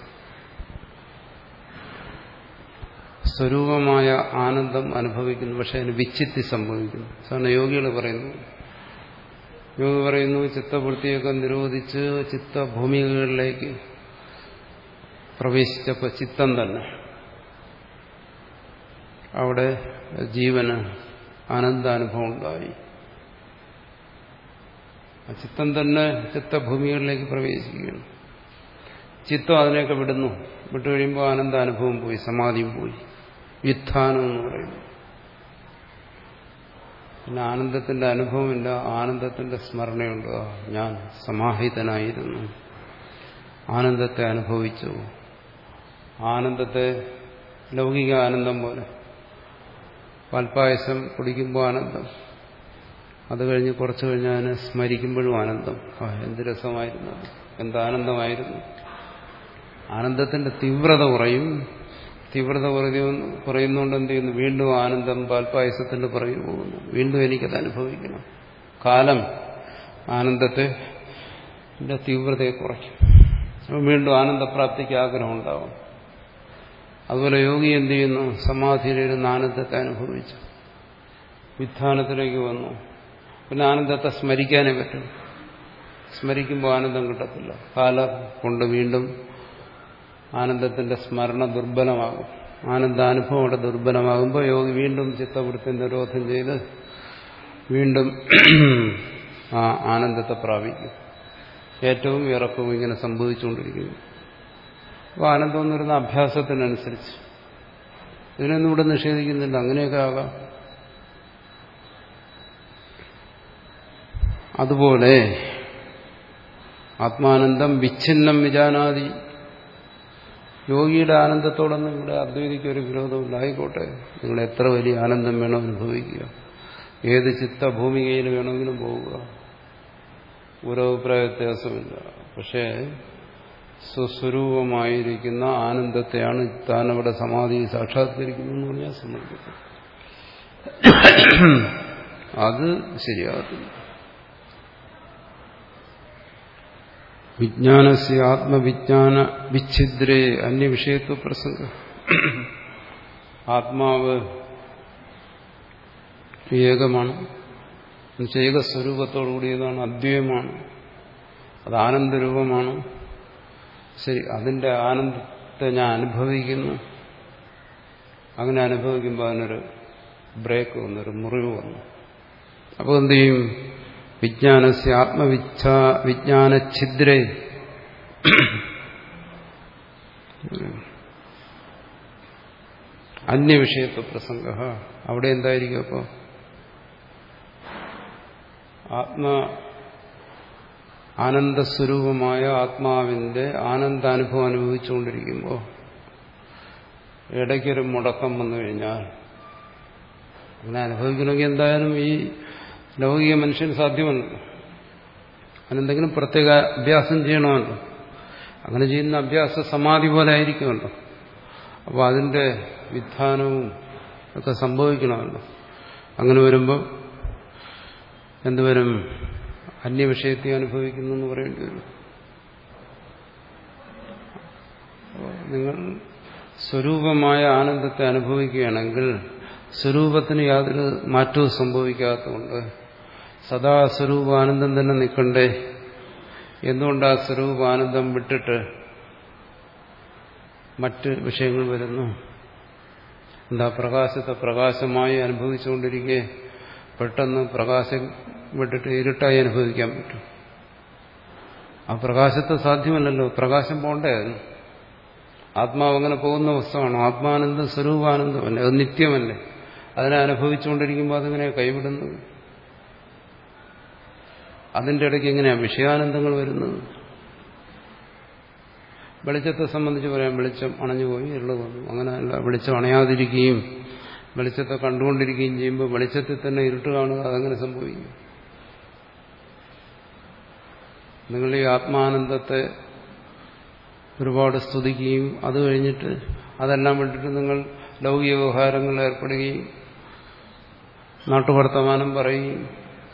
സ്വരൂപമായ ആനന്ദം അനുഭവിക്കുന്നു പക്ഷെ അതിന് വിച്ചിത്തി സംഭവിക്കുന്നു സാധാരണ യോഗികൾ പറയുന്നു യോഗി പറയുന്നു ചിത്തവൃത്തിയൊക്കെ നിരോധിച്ച് ചിത്തഭൂമികളിലേക്ക് പ്രവേശിച്ചപ്പോൾ ചിത്തം തന്നെ അവിടെ ജീവന് ആനന്ദാനുഭവം ഉണ്ടായി ആ ചിത്തം തന്നെ ചിത്തഭൂമികളിലേക്ക് പ്രവേശിക്കുകയാണ് ചിത്തം അതിനെയൊക്കെ വിടുന്നു വിട്ടുകഴിയുമ്പോൾ ആനന്ദാനുഭവം പോയി സമാധിയും പോയി വ്യുത്ഥാനം എന്ന് പറയുന്നു പിന്നെ ആനന്ദത്തിന്റെ അനുഭവമില്ല ആനന്ദത്തിന്റെ സ്മരണയുണ്ട് ആ, ഞാൻ സമാഹിതനായിരുന്നു ആനന്ദത്തെ അനുഭവിച്ചു ആനന്ദത്തെ ലൗകിക ആനന്ദം പോലെ പാൽപ്പായസം കുടിക്കുമ്പോൾ ആനന്ദം അത് കഴിഞ്ഞ് കുറച്ചു കഴിഞ്ഞ് അതിനെ സ്മരിക്കുമ്പോഴും ആനന്ദം ആ എന്ത് രസമായിരുന്നു അത്. എന്ത് ആനന്ദമായിരുന്നു ആനന്ദത്തിന്റെ തീവ്രത കുറയും തീവ്രത കുറയുന്നു കുറയുന്നുകൊണ്ട് എന്ത് ചെയ്യുന്നു വീണ്ടും ആനന്ദം പാൽപ്പായസത്തിന്റെ പുറകെ പോകുന്നു വീണ്ടും എനിക്കത് അനുഭവിക്കണം കാലം ആനന്ദത്തെ ന്റെ തീവ്രതയെ കുറയ്ക്കും അപ്പോൾ വീണ്ടും ആനന്ദപ്രാപ്തിക്ക് ആഗ്രഹം ഉണ്ടാവും അതുപോലെ യോഗി എന്ത് ചെയ്യുന്നു സമാധിയിലിരുന്ന് ആനന്ദത്തെ അനുഭവിച്ചു വിധാനത്തിലേക്ക് വന്നു പിന്നെ ആനന്ദത്തെ സ്മരിക്കാനേ പറ്റും സ്മരിക്കുമ്പോൾ ആനന്ദം കിട്ടത്തില്ല കാലം കൊണ്ട് വീണ്ടും ആനന്ദത്തിന്റെ സ്മരണ ദുർബലമാകും ആനന്ദാനുഭവം അവിടെ ദുർബലമാകുമ്പോൾ യോഗി വീണ്ടും ചിത്തവൃത്തി നിരോധം ചെയ്ത് വീണ്ടും ആ ആനന്ദത്തെ പ്രാപിക്കും ഏറ്റവും ഇറക്കവും ഇങ്ങനെ സംഭവിച്ചുകൊണ്ടിരിക്കുന്നു അപ്പോൾ ആനന്ദം എന്ന് പറയുന്ന അഭ്യാസത്തിനനുസരിച്ച് ഇതിനൊന്നും ഇവിടെ നിഷേധിക്കുന്നില്ല അങ്ങനെയൊക്കെ ആകാം അതുപോലെ ആത്മാനന്ദം വിച്ഛിന്നം വിജാനാദി യോഗിയുടെ ആനന്ദത്തോടൊന്നും ഇവിടെ അദ്വൈതിക്ക് ഒരു വിരോധമില്ല ആയിക്കോട്ടെ നിങ്ങൾ എത്ര വലിയ ആനന്ദം വേണോ അനുഭവിക്കുക ഏത് ചിത്തഭൂമികയിൽ വേണമെങ്കിലും പോവുക ഒരു അഭിപ്രായ വ്യത്യാസമില്ല പക്ഷേ സ്വസ്വരൂപമായിരിക്കുന്ന ആനന്ദത്തെയാണ് താൻ അവിടെ സമാധി സാക്ഷാത്കരിക്കുന്നു എന്ന് പറഞ്ഞാൽ സമ്മതിക്കും അത് ശരിയാകത്തില്ല വിജ്ഞാനസ് ആത്മവിജ്ഞാന വിച്ഛിദ്രേ അന്യവിഷയത്വ പ്രസംഗ ആത്മാവ് ഏകമാണ് എന്നുവെച്ചാൽ ഏകസ്വരൂപത്തോടുകൂടിയതാണ് അദ്വൈതമാണ് അത് ആനന്ദരൂപമാണ് ശരി അതിന്റെ ആനന്ദത്തെ ഞാൻ അനുഭവിക്കുന്നു അങ്ങനെ അനുഭവിക്കുമ്പോൾ അതിനൊരു ബ്രേക്ക് വന്നു ഒരു മുറിവ് വന്നു അപ്പോൾ എന്ത് ചെയ്യും വിജ്ഞാനസ് ആത്മവിച്ഛ വിജ്ഞാനഛിദ്രേ അന്യവിഷയത്വ പ്രസംഗ അവിടെ എന്തായിരിക്കും അപ്പോൾ ആത്മ ആനന്ദസ്വരൂപമായ ആത്മാവിന്റെ ആനന്ദാനുഭവം അനുഭവിച്ചുകൊണ്ടിരിക്കുമ്പോൾ ഇടയ്ക്കൊരു മുടക്കം വന്നു കഴിഞ്ഞാൽ അങ്ങനെ അനുഭവിക്കണമെങ്കിൽ എന്തായാലും ഈ ലൗകിക മനുഷ്യന് സാധ്യമല്ല അതിനെന്തെങ്കിലും പ്രത്യേക അഭ്യാസം ചെയ്യണമല്ലോ അങ്ങനെ ചെയ്യുന്ന അഭ്യാസ സമാധി പോലെ ആയിരിക്കുമല്ലോ അപ്പോൾ അതിന്റെ വിധാനവും ഒക്കെ സംഭവിക്കണമല്ലോ അങ്ങനെ വരുമ്പോൾ എന്തുവരും അന്യവിഷയത്തെ അനുഭവിക്കുന്നു എന്ന് പറയേണ്ടി വരും നിങ്ങൾ സ്വരൂപമായ ആനന്ദത്തെ അനുഭവിക്കുകയാണെങ്കിൽ സ്വരൂപത്തിന് യാതൊരു മാറ്റവും സംഭവിക്കാത്തതുകൊണ്ട് സദാ സ്വരൂപാനന്ദം തന്നെ നിൽക്കണ്ടേ എന്തുകൊണ്ട് ആ സ്വരൂപാനന്ദം വിട്ടിട്ട് മറ്റ് വിഷയങ്ങൾ വരുന്നു എന്താ പ്രകാശത്തെ പ്രകാശമായി അനുഭവിച്ചുകൊണ്ടിരിക്കെ പെട്ടെന്ന് പ്രകാശം വിട്ടിട്ട് ഇരുട്ടായി അനുഭവിക്കാൻ പറ്റും ആ പ്രകാശത്തെ സാധ്യമല്ലല്ലോ പ്രകാശം പോണ്ടേ അതിന് ആത്മാവ് അങ്ങനെ പോകുന്ന വസ്തുവാണ് ആത്മാനന്ദം സ്വരൂപാനന്ദമല്ലേ അത് നിത്യമല്ലേ അതിനെ അനുഭവിച്ചുകൊണ്ടിരിക്കുമ്പോൾ അതിങ്ങനെ കൈവിടുന്നത് അതിൻ്റെ ഇടയ്ക്ക് എങ്ങനെയാണ് വിഷയാനന്ദങ്ങൾ വരുന്നത് വെളിച്ചത്തെ സംബന്ധിച്ച് പറയാം വെളിച്ചം അണഞ്ഞുപോയി ഇരുള് വന്നു അങ്ങനെയല്ല വെളിച്ചം അണയാതിരിക്കുകയും വെളിച്ചത്തെ കണ്ടുകൊണ്ടിരിക്കുകയും ചെയ്യുമ്പോൾ വെളിച്ചത്തിൽ തന്നെ ഇരുട്ട് കാണുക അതങ്ങനെ സംഭവിക്കും നിങ്ങൾ ഈ ആത്മാനന്ദത്തെ ഒരുപാട് സ്തുതിക്കുകയും അത് കഴിഞ്ഞിട്ട് അതെല്ലാം വിട്ടിട്ട് നിങ്ങൾ ലൗകിക വ്യവഹാരങ്ങളിൽ ഏർപ്പെടുകയും നാട്ടുവർത്തമാനം പറയുകയും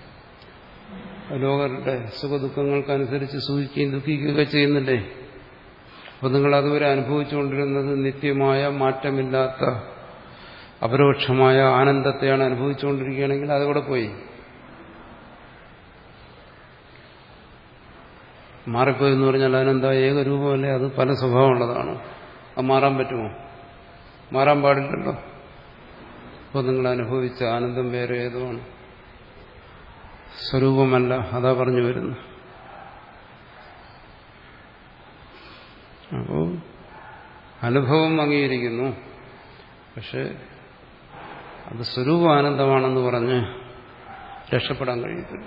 ലോകരുടെ സുഖദുഃഖങ്ങൾക്കനുസരിച്ച് സൂഹിക്കുകയും ദുഃഖിക്കുകയൊക്കെ ചെയ്യുന്നില്ലേ അപ്പോൾ നിങ്ങൾ അതുവരെ അനുഭവിച്ചുകൊണ്ടിരുന്നത് നിത്യമായ മാറ്റമില്ലാത്ത അപരോക്ഷമായ ആനന്ദത്തെയാണ് അനുഭവിച്ചുകൊണ്ടിരിക്കുകയാണെങ്കിൽ അതവിടെ പോയി മാറിപ്പോയി എന്ന് പറഞ്ഞാൽ അതിനെന്താ ഏകരൂപമല്ലേ അത് പല സ്വഭാവമുള്ളതാണ് അത് മാറാൻ പറ്റുമോ മാറാൻ പാടില്ലല്ലോ അപ്പോൾ നിങ്ങൾ അനുഭവിച്ച ആനന്ദം വേറെ ഏതോ ആണ് സ്വരൂപമല്ല അതാ പറഞ്ഞു വരുന്നു അപ്പോൾ അനുഭവം അംഗീകരിക്കുന്നു പക്ഷെ അത് സ്വരൂപാനന്ദമാണെന്ന് പറഞ്ഞ് രക്ഷപ്പെടാൻ കഴിയത്തില്ല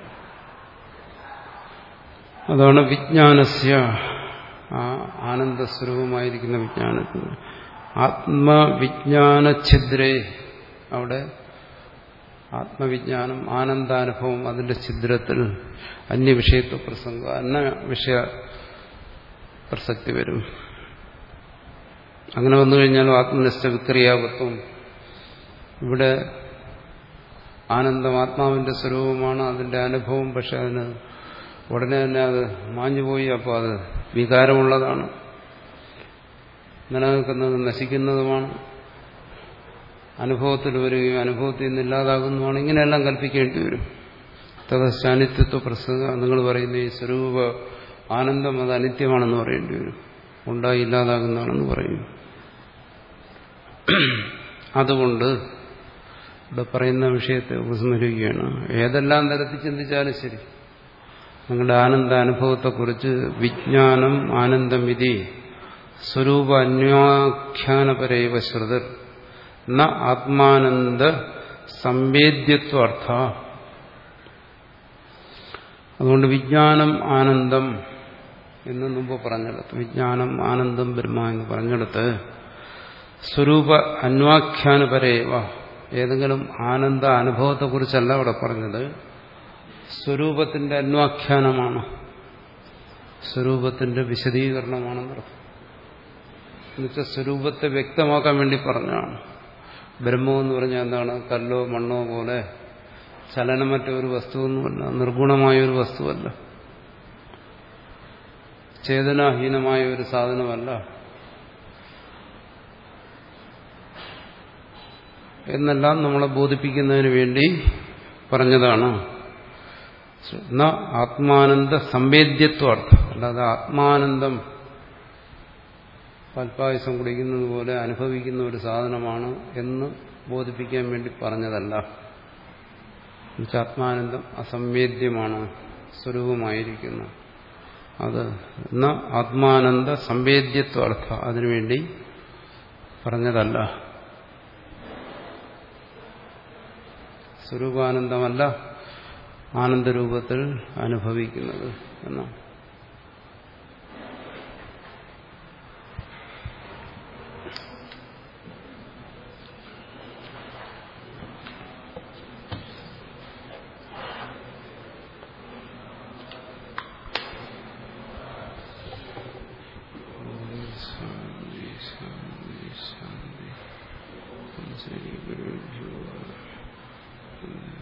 അതാണ് വിജ്ഞാനസ്യ ആ ആനന്ദസ്വരൂപമായിരിക്കുന്ന വിജ്ഞാനത്തിന് ആത്മവിജ്ഞാനഛിദ്രേ അവിടെ ആത്മവിജ്ഞാനം ആനന്ദാനുഭവം അതിന്റെ ഛിദ്രത്തിൽ അന്യവിഷയത്വ പ്രസംഗം അന്ന വിഷയ പ്രസക്തി വരും അങ്ങനെ വന്നു കഴിഞ്ഞാലും ആത്മനിഷ്ഠ വിക്രിയാവത്വം ഇവിടെ ആനന്ദം ആത്മാവിന്റെ സ്വരൂപമാണ് അതിന്റെ അനുഭവം പക്ഷെ അതിന് ഉടനെ തന്നെ അത് മാഞ്ഞുപോയി അപ്പോൾ അത് വികാരമുള്ളതാണ് നിലനിൽക്കുന്നത് നശിക്കുന്നതുമാണ് അനുഭവത്തിൽ വരികയും അനുഭവത്തിൽ നിന്ന് ഇല്ലാതാകുന്നതുമാണ് ഇങ്ങനെയെല്ലാം കൽപ്പിക്കേണ്ടി വരും തഥാനിത്യത്വ പ്രസംഗ നിങ്ങൾ പറയുന്ന ഈ സ്വരൂപ ആനന്ദം അത് അനിത്യമാണെന്ന് പറയേണ്ടി വരും ഉണ്ടായി ഇല്ലാതാകുന്നതാണെന്ന് പറയും അതുകൊണ്ട് ഇവിടെ പറയുന്ന വിഷയത്തെ ഉപസ്മരിക്കുകയാണ് ഏതെല്ലാം തരത്തിൽ ചിന്തിച്ചാലും ശരി നിങ്ങളുടെ ആനന്ദ അനുഭവത്തെക്കുറിച്ച് വിജ്ഞാനം ആനന്ദം വിധി സ്വരൂപ അന്വാഖ്യാനപരൈവ ശ്രുതർ ന ആത്മാനന്ദ സംവേദ്യത്വാർത്ഥ അതുകൊണ്ട് വിജ്ഞാനം ആനന്ദം എന്ന് മുമ്പ് പറഞ്ഞെടുത്ത് വിജ്ഞാനം ആനന്ദം ബ്രഹ്മ എന്ന് പറഞ്ഞെടുത്ത് സ്വരൂപ അന്വാഖ്യാനപരേവ ഏതെങ്കിലും ആനന്ദ അനുഭവത്തെക്കുറിച്ചല്ല അവിടെ പറഞ്ഞത് സ്വരൂപത്തിന്റെ അന്വാഖ്യാനമാണ് സ്വരൂപത്തിന്റെ വിശദീകരണമാണെന്നർത്ഥം എന്നുവെച്ചാൽ സ്വരൂപത്തെ വ്യക്തമാക്കാൻ വേണ്ടി പറഞ്ഞാണ് ബ്രഹ്മം എന്ന് പറഞ്ഞാൽ എന്താണ് കല്ലോ മണ്ണോ പോലെ ചലനമറ്റ ഒരു വസ്തുവൊന്നുമല്ല നിർഗുണമായ ഒരു വസ്തുവല്ല ചേതനാഹീനമായ ഒരു സാധനമല്ല എന്നെല്ലാം നമ്മളെ ബോധിപ്പിക്കുന്നതിന് വേണ്ടി പറഞ്ഞതാണ് ആത്മാനന്ദ സംവേദ്യത്വാർത്ഥം അല്ലാതെ ആത്മാനന്ദം പൽപ്പായസം കുടിക്കുന്നത് പോലെ അനുഭവിക്കുന്ന ഒരു സാധനമാണ് എന്ന് ബോധിപ്പിക്കാൻ വേണ്ടി പറഞ്ഞതല്ല ആത്മാനന്ദം അസംവേദ്യമാണ് സ്വരൂപമായിരിക്കുന്നു അത് എന്ന ആത്മാനന്ദ സംവേദ്യത്വാർത്ഥ അതിനുവേണ്ടി പറഞ്ഞതല്ല സ്വരൂപാനന്ദമല്ല ആനന്ദരൂപത്തിൽ അനുഭവിക്കുന്നത് എന്നാണ് ശരി ഗുരു